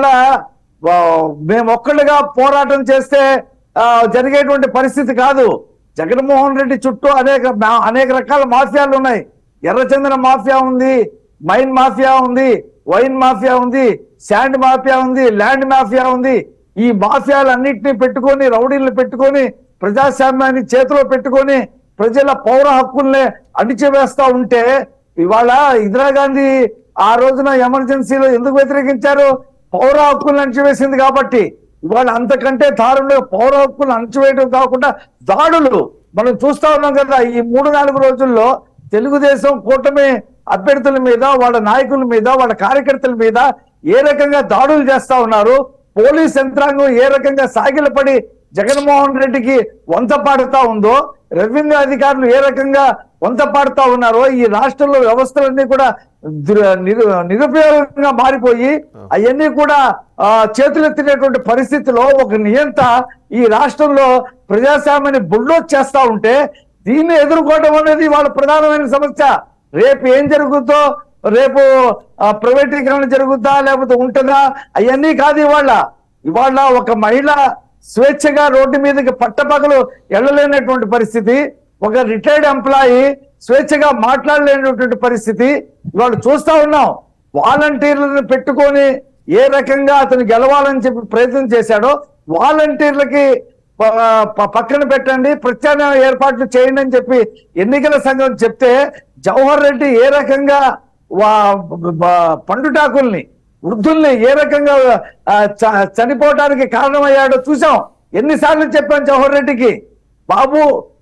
మేము ఒక్కళ్ళుగా పోరాటం చేస్తే ఆ, జరిగేటువంటి పరిస్థితి కాదు జగన్మోహన్ రెడ్డి చుట్టూ అనేక మా- అనేక రకాల మాఫియాలు ఉన్నాయి ఎర్రచందన మాఫియా ఉంది మైన్ మాఫియా ఉంది వైన్ మాఫియా ఉంది శాండ్ మాఫియా ఉంది ల్యాండ్ మాఫియా ఉంది ఈ మాఫియాలన్నింటినీ పెట్టుకొని రౌడీలను పెట్టుకొని ప్రజాస్వామ్యాన్ని చేతిలో పెట్టుకొని ప్రజల పౌర హక్కుల్ని అణిచివేస్తా ఉంటే ఇవాళ ఇందిరాగాంధీ ఆ రోజున ఎమర్జెన్సీలో ఎందుకు వ్యతిరేకించారు పౌర హక్కులను అణిచివేసింది కాబట్టి ఇవాళ అంతకంటే దారుణంగా పౌర హక్కులను అణిచివేయడం కాకుండా దాడులు మనం చూస్తా ఉన్నాం కదా ఈ మూడు నాలుగు రోజుల్లో తెలుగుదేశం కూటమి అభ్యర్థుల మీద వాళ్ళ నాయకుల మీద వాళ్ళ కార్యకర్తల మీద ఏ రకంగా దాడులు చేస్తా ఉన్నారు పోలీస్ యంత్రాంగం ఏ రకంగా సాగిలపడి జగన్మోహన్ రెడ్డికి వంత పాడుతా ఉందో రెవెన్యూ అధికారులు ఏ రకంగా వంత పాడుతా ఉన్నారో ఈ రాష్ట్రంలో వ్యవస్థలన్నీ కూడా దుర- నిరు- నిరుపయోగంగా మారిపోయి అవన్నీ కూడా ఆ, చేతులెత్తినటువంటి పరిస్థితిలో ఒక నియంత ఈ రాష్ట్రంలో ప్రజాస్వామ్యాన్ని బుల్డోజ్ చేస్తా ఉంటే దీన్ని ఎదుర్కోవడం అనేది వాళ్ళ ప్రధానమైన సమస్య రేపు ఏం జరుగుతుందో రేపు ఆ, ప్రైవేటీకరణ జరుగుద్దా లేకపోతే ఉంటుందా అవన్నీ కాదు ఇవాళ ఇవాళ ఒక మహిళ స్వేచ్ఛగా రోడ్డు మీదకి పట్టపగలు వెళ్ళలేనటువంటి పరిస్థితి ఒక రిటైర్డ్ ఎంప్లాయీ స్వేచ్ఛగా మాట్లాడలేనటువంటి పరిస్థితి ఇవాళ చూస్తా ఉన్నాం వాలంటీర్లను పెట్టుకొని ఏ రకంగా అతను గెలవాలని చెప్పి ప్రయత్నం చేశాడో వాలంటీర్లకి ప- ప- పక్కన పెట్టండి ప్రత్యామ్నాయ ఏర్పాట్లు చేయండి అని చెప్పి ఎన్నికల సంఘం చెప్తే జవహర్ రెడ్డి ఏ రకంగా వా- బ- పండుటాకుల్ని వృద్ధుల్ని ఏ రకంగా ఆ, చ- చనిపోవడానికి కారణమయ్యాడో చూసాం ఎన్నిసార్లు చెప్పాను జవహర్ రెడ్డికి బాబు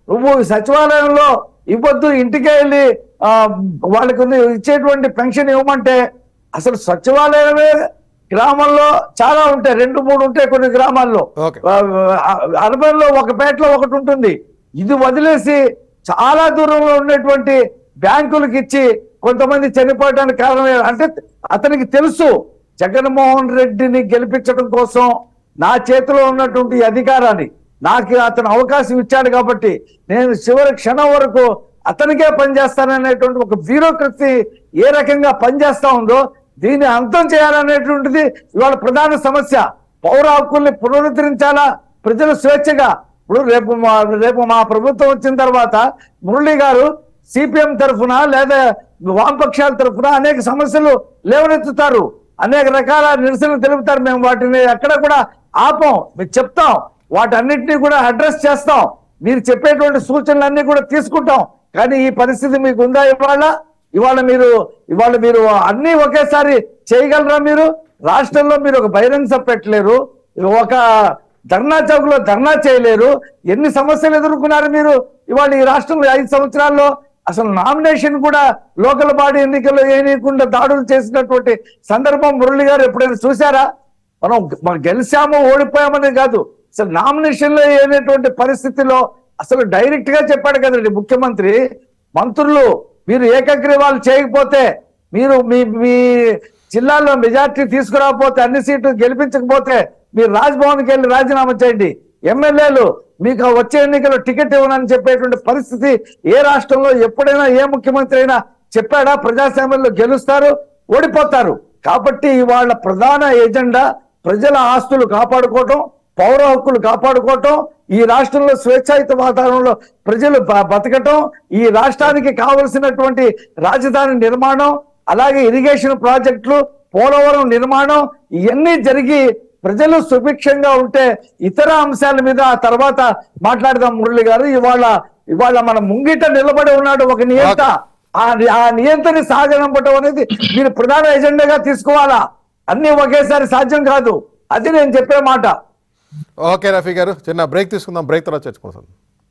నువ్వు సచివాలయంలో ఇవ్వద్దు ఇంటికే వెళ్ళి ఆ, వాళ్ళకి ఉంది ఇచ్చేటువంటి పెన్షన్ ఇవ్వమంటే అసలు సచివాలయమే గ్రామంలో చాలా ఉంటాయి రెండు మూడు ఉంటాయి కొన్ని గ్రామాల్లో ఓకే. అర్బన్ లో ఒక పేటలో ఒకటి ఉంటుంది ఇది వదిలేసి చాలా దూరంలో ఉన్నటువంటి బ్యాంకులకు ఇచ్చి కొంతమంది చనిపోవడానికి కారణం ఏ- అంటే అతనికి తెలుసు జగన్మోహన్ రెడ్డిని గెలిపించడం కోసం నా చేతిలో ఉన్నటువంటి ఈ అధికారాన్ని నాకు అతను అవకాశం ఇచ్చాడు కాబట్టి నేను చివరి క్షణం వరకు అతనికే పనిచేస్తాననేటువంటి ఒక బ్యూరోక్రసీ ఏ రకంగా పనిచేస్తా ఉందో దీన్ని అంతం చేయాలనేటువంటిది ఇవాళ ప్రధాన సమస్య పౌర హక్కుల్ని పునరుద్ధరించాలా ప్రజలు స్వేచ్ఛగా ఇప్పుడు రేపు మా రేపు మా ప్రభుత్వం వచ్చిన తర్వాత మురళి గారు సిపిఎం తరఫున లేదా వామపక్షాల తరఫున అనేక సమస్యలు లేవనెత్తుతారు అనేక రకాల నిరసనలు తెలుపుతారు మేము వాటిని ఎక్కడ కూడా ఆపం మేము చెప్తాం వాటన్నిటిని కూడా అడ్రస్ చేస్తాం మీరు చెప్పేటువంటి సూచనలన్నీ కూడా తీసుకుంటాం కానీ ఈ పరిస్థితి మీకు ఉందా ఇవాళ ఇవాళ మీరు ఇవాళ మీరు అన్ని ఒకేసారి చేయగలరా మీరు రాష్ట్రంలో మీరు ఒక బహిరంగ సభ పెట్టలేరు ఒక ధర్నా చౌక్ లో ధర్నా చేయలేరు ఎన్ని సమస్యలు ఎదుర్కొన్నారు మీరు ఇవాళ ఈ రాష్ట్రంలో ఐదు సంవత్సరాల్లో అసలు నామినేషన్ కూడా లోకల్ బాడీ ఎన్నికల్లో వేయకుండా దాడులు చేసినటువంటి సందర్భం మురళి గారు ఎప్పుడైనా చూసారా మనం మనం గెలిచాము ఓడిపోయామని కాదు అసలు నామినేషన్ లో అయినటువంటి పరిస్థితిలో అసలు డైరెక్ట్ గా చెప్పాడు కదండి ముఖ్యమంత్రి మంత్రులు మీరు ఏకగ్రీవాలు చేయకపోతే మీరు మీ మీ జిల్లాలో మెజార్టీ తీసుకురాకపోతే అన్ని సీట్లు గెలిపించకపోతే మీరు రాజ్భవన్కి వెళ్ళి రాజీనామా చేయండి ఎమ్మెల్యేలు మీకు ఆ వచ్చే ఎన్నికల్లో టికెట్ ఇవ్వనని చెప్పేటువంటి పరిస్థితి ఏ రాష్ట్రంలో ఎప్పుడైనా ఏ ముఖ్యమంత్రి అయినా చెప్పాడా ప్రజాస్వామ్యంలో గెలుస్తారు ఓడిపోతారు కాబట్టి ఇవాళ ప్రధాన ఎజెండా ప్రజల ఆస్తులు కాపాడుకోవటం పౌర హక్కులు కాపాడుకోవటం ఈ రాష్ట్రంలో స్వేచ్ఛాయుత వాతావరణంలో ప్రజలు బ- బతకటం ఈ రాష్ట్రానికి కావలసినటువంటి రాజధాని నిర్మాణం అలాగే ఇరిగేషన్ ప్రాజెక్టులు పోలవరం నిర్మాణం ఇవన్నీ జరిగి ప్రజలు సుభిక్షంగా ఉంటే ఇతర అంశాల మీద ఆ తర్వాత మాట్లాడదాం మురళి గారు ఇవాళ ఇవాళ మన ముంగిట నిలబడి ఉన్నాడు ఒక నియంత ఆ ఆ నియంత్రణ సాగనంపటం అనేది మీరు ప్రధాన ఎజెండాగా తీసుకోవాలా అన్ని ఒకేసారి సాధ్యం కాదు అది నేను చెప్పే మాట ఓకే రఫీ గారు చిన్న బ్రేక్ తీసుకుందాం బ్రేక్ తర్వాత చర్చుకుంటాం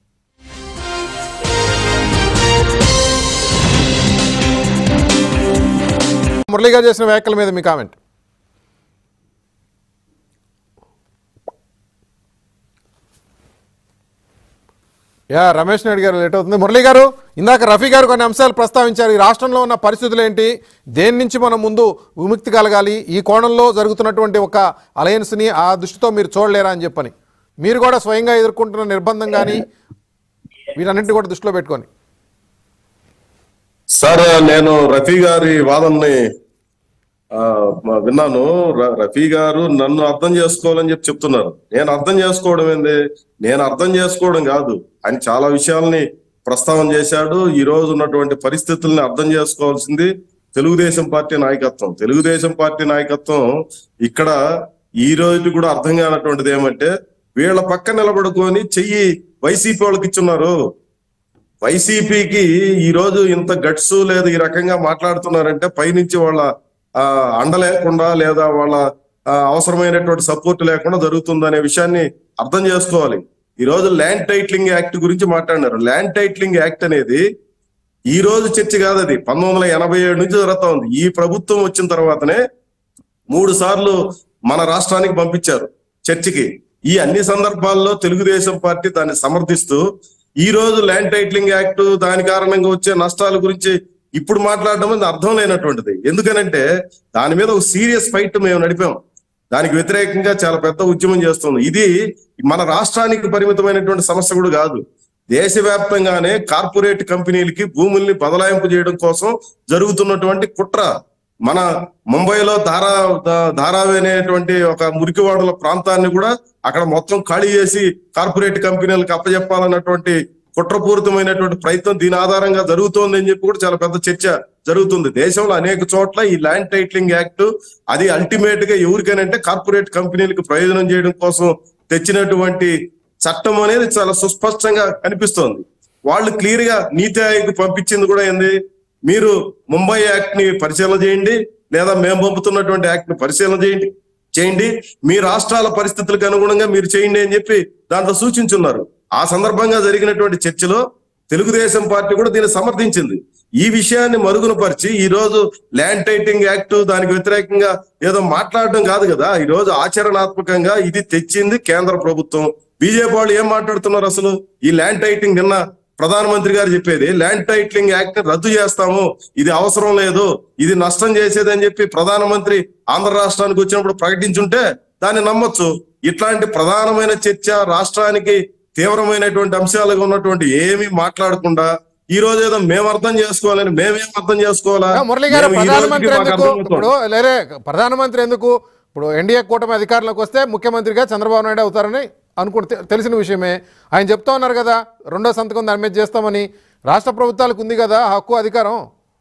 మురళి గారు చేసిన వ్యాఖ్యల మీద మీ కామెంట్ యా రమేష్ నాయుడు గారు లేట్ అవుతుంది మురళి గారు ఇందాక రఫీ గారు కొన్ని అంశాలు ప్రస్తావించారు ఈ రాష్ట్రంలో ఉన్న పరిస్థితులు ఏంటి దేని నుంచి మనం ముందు విముక్తి కలగాలి ఈ కోణంలో జరుగుతున్నటువంటి ఒక అలయన్స్ని ఆ దృష్టితో మీరు చూడలేరా అని చెప్పని మీరు కూడా స్వయంగా ఎదుర్కొంటున్న నిర్బంధం కానీ వీటన్నింటినీ కూడా దృష్టిలో పెట్టుకొని సార్ నేను రఫీ గారి వాదనని ఆ, మ- విన్నాను ర- రఫీ గారు నన్ను అర్థం చేసుకోవాలని చెప్పి చెప్తున్నారు నేను అర్థం చేసుకోవడం ఏంది నేను అర్థం చేసుకోవడం కాదు ఆయన చాలా విషయాల్ని ప్రస్తావన చేశాడు ఈ రోజు ఉన్నటువంటి పరిస్థితుల్ని అర్థం చేసుకోవాల్సింది తెలుగుదేశం పార్టీ నాయకత్వం తెలుగుదేశం పార్టీ నాయకత్వం ఇక్కడ ఈ రోజు కూడా అర్థం కానటువంటిది ఏమంటే వీళ్ళ పక్క నిలబడుకొని చెయ్యి వైసీపీ వాళ్ళకి ఇచ్చున్నారు వైసీపీకి ఈ రోజు ఇంత గట్స్ లేదు ఈ రకంగా మాట్లాడుతున్నారంటే పైనుంచి వాళ్ళ ఆ, అండ లేకుండా లేదా వాళ్ళ ఆ, అవసరమైనటువంటి సపోర్ట్ లేకుండా జరుగుతుందనే విషయాన్ని అర్థం చేసుకోవాలి ఈ రోజు ల్యాండ్ టైట్లింగ్ యాక్ట్ గురించి మాట్లాడినారు ల్యాండ్ టైట్లింగ్ యాక్ట్ అనేది ఈ రోజు చర్చ కాదు అది పంతొమ్మిది వందల ఎనభై ఏడు నుంచి జరుగుతా ఉంది ఈ ప్రభుత్వం వచ్చిన తర్వాతనే మూడు సార్లు మన రాష్ట్రానికి పంపించారు చర్చికి ఈ అన్ని సందర్భాల్లో తెలుగుదేశం పార్టీ దాన్ని సమర్థిస్తూ ఈ రోజు ల్యాండ్ టైటిలింగ్ యాక్ట్ దాని కారణంగా వచ్చే నష్టాల గురించి ఇప్పుడు మాట్లాడడం అనేది అర్థం లేనటువంటిది ఎందుకనంటే దాని మీద ఒక సీరియస్ ఫైట్ మేము నడిపాం దానికి వ్యతిరేకంగా చాలా పెద్ద ఉద్యమం చేస్తుంది ఇది మన రాష్ట్రానికి పరిమితమైనటువంటి సమస్య కూడా కాదు దేశవ్యాప్తంగానే కార్పొరేట్ కంపెనీలకి భూముల్ని బదలాయింపు చేయడం కోసం జరుగుతున్నటువంటి కుట్ర మన ముంబైలో ధారా దా- ధారావి అనేటువంటి ఒక మురికివాడల ప్రాంతాన్ని కూడా అక్కడ మొత్తం ఖాళీ చేసి కార్పొరేట్ కంపెనీలకు అప్పచెప్పాలన్నటువంటి కుట్రపూరితమైనటువంటి ప్రయత్నం దీని ఆధారంగా జరుగుతోంది అని చెప్పి కూడా చాలా పెద్ద చర్చ జరుగుతుంది దేశంలో అనేక చోట్ల ఈ ల్యాండ్ టైటిలింగ్ యాక్ట్ అది అల్టిమేట్ గా ఎవరికైనంటే కార్పొరేట్ కంపెనీలకు ప్రయోజనం చేయడం కోసం తెచ్చినటువంటి చట్టం అనేది చాలా సుస్పష్టంగా కనిపిస్తోంది వాళ్ళు క్లియర్ గా నీతి ఆయోగ్ పంపించింది కూడా ఏంది మీరు ముంబై యాక్ట్ ని పరిశీలన చేయండి లేదా మేము పంపుతున్నటువంటి యాక్ట్ ని పరిశీలన చేయండి చేయండి మీ రాష్ట్రాల పరిస్థితులకు అనుగుణంగా మీరు చేయండి అని చెప్పి దాంట్లో సూచించున్నారు ఆ సందర్భంగా జరిగినటువంటి చర్చలో తెలుగుదేశం పార్టీ కూడా దీన్ని సమర్థించింది ఈ విషయాన్ని మరుగున పరిచి ఈ రోజు ల్యాండ్ టైటింగ్ యాక్ట్ దానికి వ్యతిరేకంగా ఏదో మాట్లాడడం కాదు కదా ఈ రోజు ఆచరణాత్మకంగా ఇది తెచ్చింది కేంద్ర ప్రభుత్వం బీజేపీ వాళ్ళు ఏం మాట్లాడుతున్నారు అసలు ఈ ల్యాండ్ టైటింగ్ నిన్న ప్రధానమంత్రి గారు చెప్పేది ల్యాండ్ టైటిలింగ్ యాక్ట్ రద్దు చేస్తాము ఇది అవసరం లేదు ఇది నష్టం చేసేది అని చెప్పి ప్రధానమంత్రి ఆంధ్ర రాష్ట్రానికి వచ్చినప్పుడు ప్రకటించుంటే దాన్ని నమ్మొచ్చు ఇట్లాంటి ప్రధానమైన చర్చ రాష్ట్రానికి తీవ్రమైనటువంటి అంశాలుగా ఉన్నటువంటి ఏమీ మాట్లాడకుండా ఈ రోజు ఏదో మేము అర్థం చేసుకోవాలని మేమేం అర్థం చేసుకోవాలా ఆ, మురళి గారు మేము ఈ ప్రధానమంత్రి రోజుకి మాకు ఎందుకు అర్థమవుతోంది. ఇప్పుడు లేరే ప్రధానమంత్రి ఎందుకు ఇప్పుడు ఎన్డీఏ కూటమి అధికారంలోకి వస్తే ముఖ్యమంత్రిగా చంద్రబాబు నాయుడు అవుతారని అనుకుంటే తె- తెలిసిన విషయమే ఆయన చెప్తా ఉన్నారు కదా రెండో సంతకం దాని మీద చేస్తామని రాష్ట్ర ప్రభుత్వాలకు ఉంది కదా ఆ హక్కు అధికారం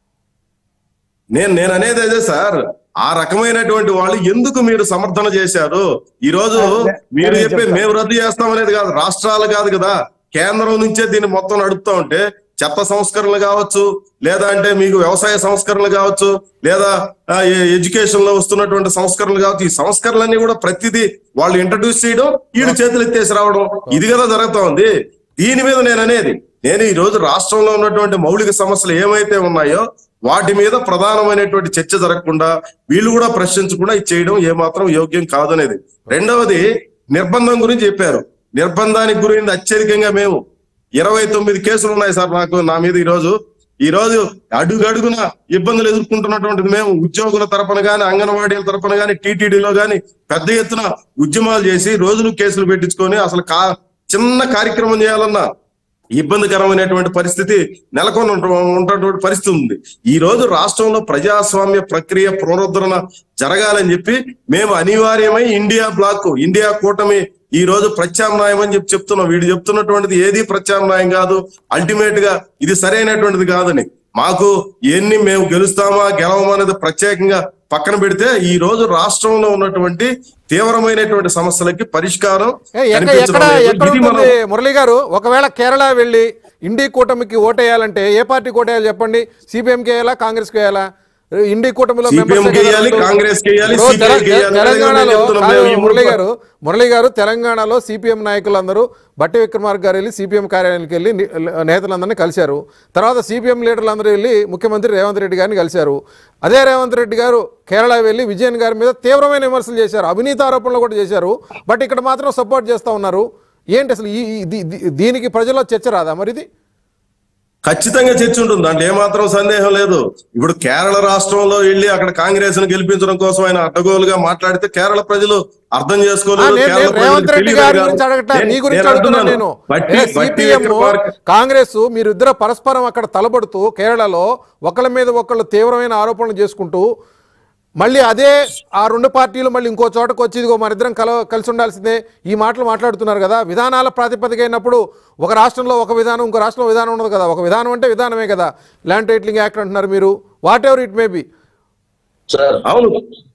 నేను నేను అనేది అదే సార్ ఆ రకమైనటువంటి వాళ్ళు ఎందుకు మీరు సమర్థన చేశారు ఈ రోజు అదే, మీరు అదే చెప్పే చెప్తా. మేము రద్దు చేస్తాం అనేది కాదు రాష్ట్రాలు కాదు కదా కేంద్రం నుంచే దీన్ని మొత్తం నడుపుతా ఉంటే చెత్త సంస్కరణలు కావచ్చు లేదా అంటే మీకు వ్యవసాయ సంస్కరణలు కావచ్చు లేదా ఆ, ఎ- ఎడ్యుకేషన్ లో వస్తున్నటువంటి సంస్కరణలు కావచ్చు ఈ సంస్కరణలన్నీ కూడా ప్రతిదీ వాళ్ళు ఇంట్రడ్యూస్ చేయడం వీళ్ళు చేతులు ఎత్తేసి రావడం ఇది కదా జరుగుతా ఉంది దీని మీద నేను అనేది నేను ఈ రోజు రాష్ట్రంలో ఉన్నటువంటి మౌలిక సమస్యలు ఏమైతే ఉన్నాయో వాటి మీద ప్రధానమైనటువంటి చర్చ జరగకుండా వీళ్ళు కూడా ప్రశ్నించకుండా ఇది చేయడం ఏమాత్రం యోగ్యం కాదనేది రెండవది నిర్బంధం గురించి చెప్పారు నిర్బంధానికి గురించి అత్యధికంగా మేము ఇరవై తొమ్మిది కేసులు ఉన్నాయి సార్ నాకు నా మీద ఈ రోజు ఈ రోజు అడుగడుగున ఇబ్బందులు ఎదుర్కొంటున్నటువంటిది మేము ఉద్యోగుల తరపున గాని అంగన్వాడీల తరపున గాని టీటీడీలో గాని పెద్ద ఎత్తున ఉద్యమాలు చేసి రోజులు కేసులు పెట్టించుకొని అసలు కా చిన్న కార్యక్రమం చేయాలన్నా ఇబ్బందికరమైనటువంటి పరిస్థితి నెలకొని ఉంట- ఉన్నటువంటి పరిస్థితి ఉంది ఈ రోజు రాష్ట్రంలో ప్రజాస్వామ్య ప్రక్రియ పునరుద్ధరణ జరగాలని చెప్పి మేము అనివార్యమై ఇండియా బ్లాక్ ఇండియా కూటమి ఈ రోజు ప్రత్యామ్నాయం అని చెప్పి చెప్తున్నాం వీడు చెప్తున్నటువంటిది ఏది ప్రత్యామ్నాయం కాదు అల్టిమేట్ గా ఇది సరైనటువంటిది కాదని మాకు ఎన్ని మేము గెలుస్తామా గెలవమా అనేది ప్రత్యేకంగా పక్కన పెడితే ఈ రోజు రాష్ట్రంలో ఉన్నటువంటి తీవ్రమైనటువంటి సమస్యలకి పరిష్కారం ఏ, ఎక్క- కనిపించడం ఎక్కడ లేదు. ఎక్కడ ఇది మనం ఉంటుంది మురళి గారు ఒకవేళ కేరళ వెళ్ళి ఇండి కూటమికి ఓటేయాలంటే ఏ పార్టీకి ఓటేయాలి చెప్పండి సిపిఎంకి వేయాలా కాంగ్రెస్కి వేయాలా ఇండి కూటమిలో CPM members ఏ కి కదా వేయాలి, వాళ్ళు. కాంగ్రెస్ కి వేయాలి, ఇప్పుడు CPI తెల- కి వేయాలి. తెలంగాణలో నేను చెప్తున్నా, కాదు, మేము ఈ మురళి మూడు గారు మురళి గారు తెలంగాణలో సిపిఎం నాయకులందరూ బట్టి విక్రమార్క గారు వెళ్ళి సిపిఎం కార్యాలయానికి వెళ్ళి ని- నేతలందరినీ కలిశారు తర్వాత సిపిఎం లీడర్లందరూ వెళ్ళి ముఖ్యమంత్రి రేవంత్ రెడ్డి గారిని కలిశారు అదే రేవంత్ రెడ్డి గారు కేరళ వెళ్ళి విజయన్ గారి మీద తీవ్రమైన విమర్శలు చేశారు అవినీతి ఆరోపణలు కూడా చేశారు బట్ ఇక్కడ మాత్రం సపోర్ట్ చేస్తూ ఉన్నారు ఏంటి అసలు ఈ ఈ- దీ- దీ- దీనికి ప్రజల్లో చర్చ రాదా మరి ఇది ఖచ్చితంగా చర్చ ఉంటుంది దాంట్లో ఏమాత్రం సందేహం లేదు ఇప్పుడు కేరళ రాష్ట్రంలో వెళ్ళి అక్కడ కాంగ్రెస్ ను గెలిపించడం కోసం ఆయన అడ్డగోలుగా మాట్లాడితే కేరళ ప్రజలు అర్థం ఆ, చేసుకోలేదు నేను- కేరళ నేను ప్రజలకు రేవంత్ రెడ్డి తెలియదు గారి కాదు. గురించి అడగట నేను- నీ గురించి నేను అడుగుతున్నాను అంటున్నాను. నేను బట్టి ఏ, బట్టి సిపిఎం విక్రమార్క- కాంగ్రెస్ మీరిద్దరు పరస్పరం అక్కడ తలబడుతూ కేరళలో ఒకళ్ళ మీద ఒకళ్ళు తీవ్రమైన ఆరోపణలు చేసుకుంటూ మళ్ళీ అదే ఆ రెండు పార్టీలు మళ్ళీ ఇంకో చోటకు వచ్చి ఇదిగో మనిద్దరం కల కలిసి ఉండాల్సిందే ఈ మాటలు మాట్లాడుతున్నారు కదా విధానాల ప్రాతిపదిక అయినప్పుడు ఒక రాష్ట్రంలో ఒక విధానం ఇంకో రాష్ట్రంలో విధానం ఉండదు కదా ఒక విధానం అంటే విధానమే కదా ల్యాండ్ టైటిలింగ్ యాక్ట్ అంటున్నారు మీరు whatever it may be sir అవును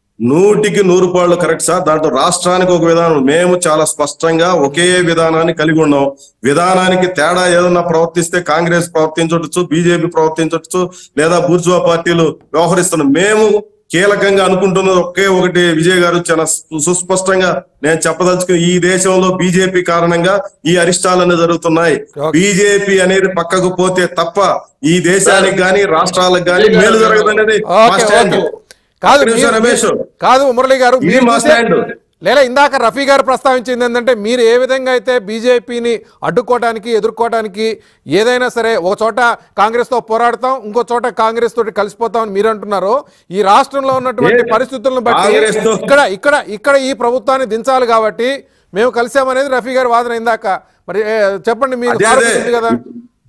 నూటికి నూరు పాళ్ళు కరెక్ట్ సార్ దాంట్లో రాష్ట్రానికి ఒక విధానం మేము చాలా స్పష్టంగా ఒకే విధానాన్ని కలిగి ఉన్నాం విధానానికి తేడా ఏదన్నా ప్రవర్తిస్తే కాంగ్రెస్ ప్రవర్తించవచ్చు బీజేపీ ప్రవర్తించవచ్చు లేదా బూర్జువా పార్టీలు వ్యవహరిస్తున్నాం మేము కీలకంగా అనుకుంటున్నది ఒకే ఒకటి విజయ్ గారు చాలా సు- సుస్పష్టంగా నేను చెప్పదలుచుకుని ఈ దేశంలో బీజేపీ కారణంగా ఈ అరిష్టాలన్నీ జరుగుతున్నాయి Okay. బీజేపీ అనేది పక్కకు పోతే తప్ప ఈ దేశానికి గాని రాష్ట్రాలకు గాని మేలు జరగదనేది మా ఓకే స్టాండ్. ఓకే కాదు ఒక్క నిమిషం మీరు- రమేష్ కాదు మురళి గారు ఇది మీరు మా చూసే- స్టాండ్. లేదా ఇందాక రఫీ గారు ప్రస్తావించింది ఏంటంటే మీరు ఏ విధంగా అయితే బీజేపీని అడ్డుకోవడానికి ఎదుర్కోవడానికి ఏదైనా సరే ఒక చోట కాంగ్రెస్తో పోరాడతాం ఇంకో చోట కాంగ్రెస్ తోటి కలిసిపోతామని మీరు అంటున్నారో ఈ రాష్ట్రంలో ఉన్నటువంటి ఏ- పరిస్థితులను బట్టి కాంగ్రెస్తో- ఇక్కడ ఇక్కడ ఇక్కడ ఈ ప్రభుత్వాన్ని దించాలి కాబట్టి మేము కలిసామనేది రఫీ గారి వాదన ఇందాక మరి ఏ, చెప్పండి మీరు అదే అదే ఉంది కదా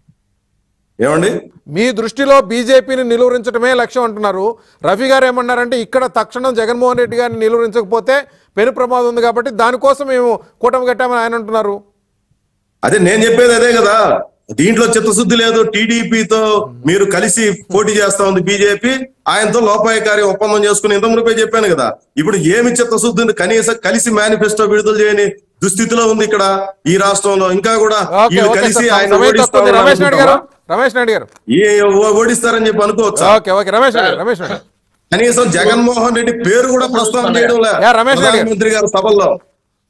ఏమండి మీ దృష్టిలో బీజేపీని నిలువరించడమే లక్ష్యం అంటున్నారు రవి గారు ఏమన్నారంటే ఇక్కడ తక్షణం జగన్మోహన్ రెడ్డి గారిని నిలువరించకపోతే పెను ప్రమాదం ఉంది కాబట్టి దానికోసం మేము కూటమి కట్టామని ఆయన అంటున్నారు అదే నేను చెప్పేది అదే కదా దీంట్లో చిత్తశుద్ధి లేదు టీడీపీతో మీరు కలిసి పోటీ చేస్తా ఉంది బీజేపీ ఆయనతో లోపాయకారి ఒప్పందం చేసుకుని ఇంత మునిపే చెప్పాను కదా ఇప్పుడు ఏమి చిత్తశుద్ధి ఉంది కనీసం కలిసి మేనిఫెస్టో విడుదల చేయని దుస్థితిలో ఉంది ఇక్కడ ఈ రాష్ట్రంలో ఇంకా కూడా ఓకే వీళ్ళు ఓకే కలిసి సార్, ఆయన సమయం తక్కువ ఉంది. రమేష్ నాయుడు గారు ఓడిస్తామని రమేష్ నాయుడు గారు ఏ ఓడిస్తారని చెప్పి అనుకోవచ్చా ఓకే ఓకే రమేష్ నాయుడు గారు, రమేష్ నాయుడు గారు. కనీసం జగన్మోహన్ రెడ్డి పేరు కూడా ప్రస్తావన చేయడం లే యా, రమేష్ నాయుడు గారు. ప్రధానమంత్రి గారి సభల్లో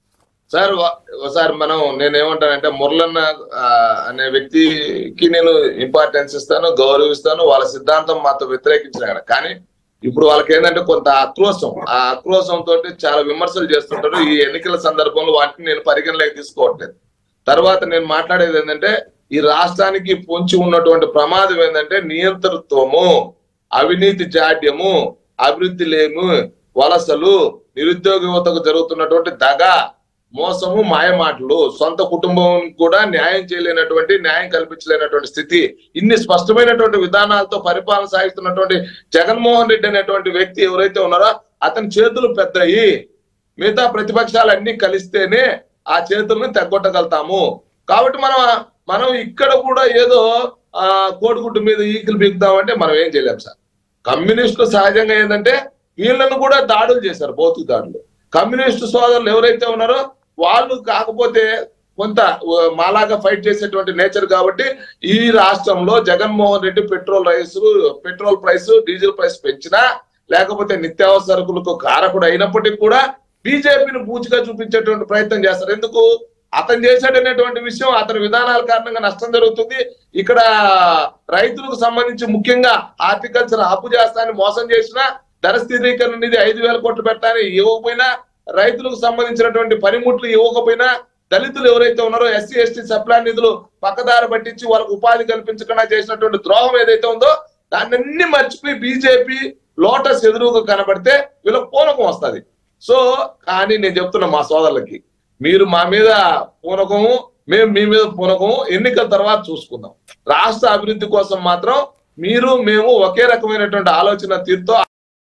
సార్ వ- ఒకసారి మనం నేను ఏమంటానంటే మురళన్న ఆ, అనే వ్యక్తికి నేను ఇంపార్టెన్స్ ఇస్తాను గౌరవిస్తాను వాళ్ళ సిద్ధాంతం మాతో వ్యతిరేకించిన కానీ ఇప్పుడు వాళ్ళకి ఏంటంటే కొంత ఆక్రోశం ఆ ఆక్రోశం తోటి చాలా విమర్శలు చేస్తుంటారు ఈ ఎన్నికల సందర్భంలో వాటిని నేను పరిగణలోకి తీసుకోవట్లేదు తర్వాత నేను మాట్లాడేది ఏంటంటే ఈ రాష్ట్రానికి పొంచి ఉన్నటువంటి ప్రమాదం ఏంటంటే నియంతృత్వము అవినీతి జాడ్యము అభివృద్ధి లేము వలసలు నిరుద్యోగ యువతకు జరుగుతున్నటువంటి దగ మోసము మాయమాటలు సొంత కుటుంబం కూడా న్యాయం చేయలేనటువంటి న్యాయం కల్పించలేనటువంటి స్థితి ఇన్ని స్పష్టమైనటువంటి విధానాలతో పరిపాలన సాగిస్తున్నటువంటి జగన్మోహన్ రెడ్డి అనేటువంటి వ్యక్తి ఎవరైతే ఉన్నారో అతని చేతులు పెద్దయి మిగతా ప్రతిపక్షాలు అన్ని కలిస్తేనే ఆ చేతుల్ని తగ్గొట్టగలుగుతాము కాబట్టి మనం మనం ఇక్కడ కూడా ఏదో ఆ కోడిగుడ్డు మీద ఈకలు బిగుతామంటే మనం ఏం చేయలేం సార్ కమ్యూనిస్టులు సహజంగా ఏంటంటే వీళ్ళను కూడా దాడులు చేశారు భౌతిక దాడులు కమ్యూనిస్టు సోదరులు ఎవరైతే ఉన్నారో వాళ్ళు కాకపోతే కొంత ఆ, మాలాగా ఫైట్ చేసేటువంటి నేచర్ కాబట్టి ఈ రాష్ట్రంలో Jaganmohan Reddy petrol rice petrol price diesel price పెంచినా లేకపోతే నిత్యావసర సరుకులకు కారకుడు అయినప్పటికీ కూడా బీజేపీని బూచిగా చూపించేటువంటి ప్రయత్నం చేస్తారు ఎందుకు అతను చేశాడనేటువంటి విషయం అతని విధానాల కారణంగా నష్టం జరుగుతుంది ఇక్కడ రైతులకు సంబంధించి ముఖ్యంగా హార్టికల్చర్ అప్పు చేస్తానని మోసం చేసిన ధర స్థిరీకరణ నిధి ఐదు వేల కోట్లు పెట్టాలని ఇవ్వకపోయినా రైతులకు సంబంధించినటువంటి పనిముట్లు ఇవ్వకపోయినా దళితులు ఎవరైతే ఉన్నారో ఎస్సీ ఎస్టీ సప్లై నిధులు పక్కదారి పట్టించి వాళ్ళకు ఉపాధి కల్పించకుండా చేసినటువంటి ద్రోహం ఏదైతే ఉందో దాన్ని మర్చిపోయి బీజేపీ లోటస్ ఎదురుగా కనబడితే వీళ్ళకి పూనకం వస్తది సో కానీ నేను చెప్తున్నా మా సోదరులకి మీరు మా మీద పూనకము మేము మీ మీద పూనకము ఎన్నికల తర్వాత చూసుకుందాం రాష్ట్ర అభివృద్ధి కోసం మాత్రం మీరు మేము ఒకే రకమైనటువంటి ఆలోచన తీరుతో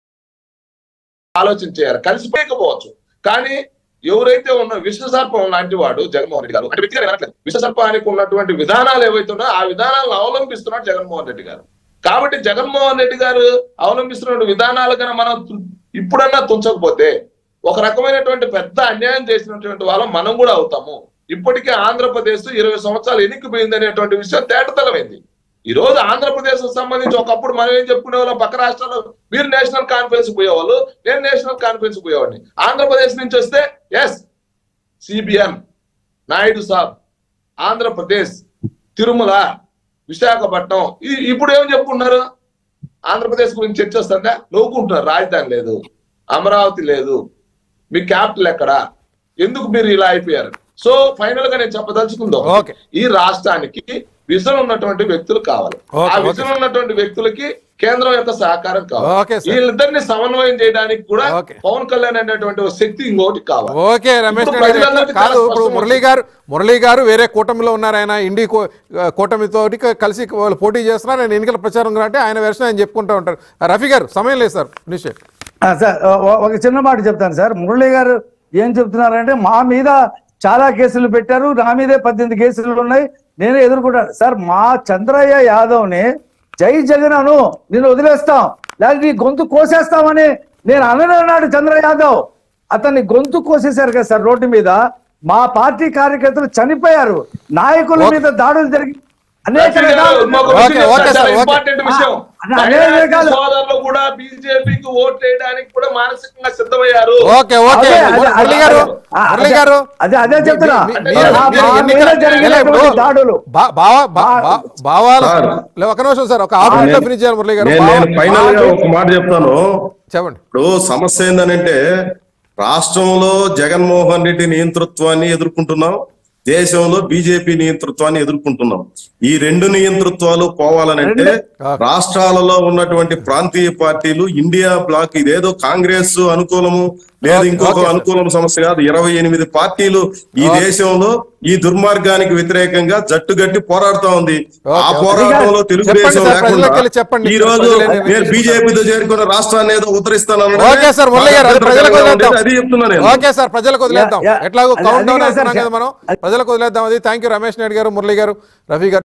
ఆలోచన చేయాలి కలిసిపోయకపోవచ్చు కానీ ఎవరైతే ఉన్న విశ్వసర్పం లాంటి వాడు జగన్మోహన్ రెడ్డి గారు అంటే వ్యక్తిగా నేను అనట్లేదు. విశ్వసర్పానికి ఉన్నటువంటి విధానాలు ఏవైతే ఉన్నాయో ఆ విధానాలను అవలంబిస్తున్నాడు జగన్మోహన్ రెడ్డి గారు కాబట్టి జగన్మోహన్ రెడ్డి గారు అవలంబిస్తున్న విధానాలు కన్నా మనం తు- ఇప్పుడన్నా తుంచకపోతే ఒక రకమైనటువంటి పెద్ద అన్యాయం చేసినటువంటి వాళ్ళం మనం కూడా అవుతాము ఇప్పటికే ఆంధ్రప్రదేశ్ ఇరవై సంవత్సరాలు ఎన్నికపోయింది అనేటువంటి విషయం తేటతలమైంది ఈ రోజు ఆంధ్రప్రదేశ్ సంబంధించి ఒకప్పుడు మనం ఏం చెప్పుకునే వాళ్ళం పక్క రాష్ట్రాల్లో మీరు నేషనల్ కాన్ఫరెన్స్ పోయేవాళ్ళు నేను నేషనల్ కాన్ఫరెన్స్ పోయేవాడిని ఆంధ్రప్రదేశ్ నుంచి వస్తే ఎస్ సిబిఎన్ నాయుడు సాబ్ ఆంధ్రప్రదేశ్ తిరుమల విశాఖపట్నం ఈ- ఇప్పుడు ఏం చెప్పుకుంటున్నారు ఆంధ్రప్రదేశ్ గురించి చర్చ వస్తుందా నవ్వుకుంటున్నారు రాజధాని లేదు అమరావతి లేదు మీ క్యాపిటల్ ఎక్కడ ఎందుకు మీరు ఇలా అయిపోయారు సో ఫైనల్ గా నేను చెప్పదలుచుకుందో Okay. ఈ రాష్ట్రానికి విజన్ ఉన్నటువంటి వ్యక్తులు కావాలి Okay, ఆ okay, విజన్ ఉన్నటువంటి వ్యక్తులకి కేంద్రం యొక్క సహకారం Okay, కావాలి sir. వీళ్ళిద్దరిని సమన్వయం చేయడానికి కూడా Okay. పవన్ కళ్యాణ్ అనేటువంటి ఒక శక్తి ఇంకోటి కావాలి ఓకే రమేష్ ఇప్పుడు నాయుడు గారు ప్రజలందరికీ కాదు చాలా ఇప్పుడు స్పష్టం మురళీ గారు మురళీ గారు వేరే కూటమిలో ఉన్నారు ఆయన ఇండి కూ- కూటమితో కలిసి వాళ్ళు పోటీ చేస్తున్నారు ఆయన ఎన్నికల ప్రచారం అంటే ఆయన వెర్షన్ ఆయన చెప్పుకుంటూ ఉంటారు రఫీ గారు సమయం లేదు సార్ నిశ్చయ్ ఆ, సార్ ఓ- ఒక చిన్న మాట చెప్తాను సార్ మురళి గారు ఏం చెప్తున్నారంటే మా మీద చాలా కేసులు పెట్టారు నా మీదే పద్దెనిమిది కేసులు ఉన్నాయి నేను ఎదుర్కొంటాను సార్ మా చంద్రయ్య యాదవ్ని జై జగన్ అను నేను వదిలేస్తాం లేకపోతే నీ గొంతు కోసేస్తామని నేను అనన్నాడు చంద్ర యాదవ్ అతన్ని గొంతు కోసేశారు కదా సార్ రోడ్డు మీద మా పార్టీ కార్యకర్తలు చనిపోయారు నాయకుల మీద దాడులు జరిగి అనేక రకాల okay, okay sir, okay. Important విషయం ఆ, అదే మైనారిటీ రకాల- సోదరులు కూడా బీజేపీకి ఓట్ వేయడానికి కూడా మానసికంగా సిద్ధమయ్యారు ఓకే ఓకే అదే, అదే, మురళీ గారు ఆ, మురళీ అదే, గారు అదే, అదే చెప్తున్నా. మీ- మీ- మీరు- మీరు- ఆ, మీరు మా ఎన్నికల- మీద జరిగినటువంటి ఇప్పుడు దాడులు. బా- బావా- బా- బా- భావాలు సార్. లే, ఒక నిమిషం సార్ ఒక హాఫ్ మినిట్ నేను- ఫినిష్ చేయాలి మురళీ గారు నేను బావా- నేను ఫైనల్ గా ఒక మాట చెప్తాను చెప్పండి ఇప్పుడు సమస్య ఏంటనంటే రాష్ట్రంలో జగన్మోహన్ రెడ్డి నియంతృత్వాన్ని ఎదుర్కొంటున్నాం దేశంలో బీజేపీ నియంతృత్వాన్ని ఎదుర్కొంటున్నాం ఈ రెండు నియంతృత్వాలు పోవాలనంటే రెండు- రాష్ట్రాలలో ఉన్నటువంటి ప్రాంతీయ పార్టీలు ఇండియా బ్లాక్ ఇదేదో కాంగ్రెస్ అనుకూలము లేదు ఓకే, ఇంకొక ఓకే సార్. అనుకూలం సమస్య కాదు ఇరవై ఎనిమిది పార్టీలు ఈ ఓకే. దేశంలో ఈ దుర్మార్గానికి వ్యతిరేకంగా జట్టుగట్టి పోరాడుతా ఉంది ఓకే, ఆ ఓకే. పోరాటంలో చెప్పండి తెలుగుదేశం సార్, ప్రజలకు లేకుండా వెళ్ళి చెప్పండి. ఈ రోజు ప్రజలు నేను ఏం బీజేపీతో చేరుకున్న రాష్ట్రాన్ని ఏదో ఉత్తరిస్తాను ఓకే సార్ మురళి గారు అది ప్రజలకు వదిలేద్దాం అది చెప్తున్నా నేను ఓకే సార్ ప్రజలకు వదిలేద్దాం యా, యా. ఎట్లాగో అది- కౌంట్ అది డౌన్ కాదు సార్, అవుతున్నాం కదా మనం అది- ప్రజలకు వదిలేద్దాం అది థ్యాంక్ యూ రమేష్ నాయుడు గారు మురళి గారు రఫీ గారు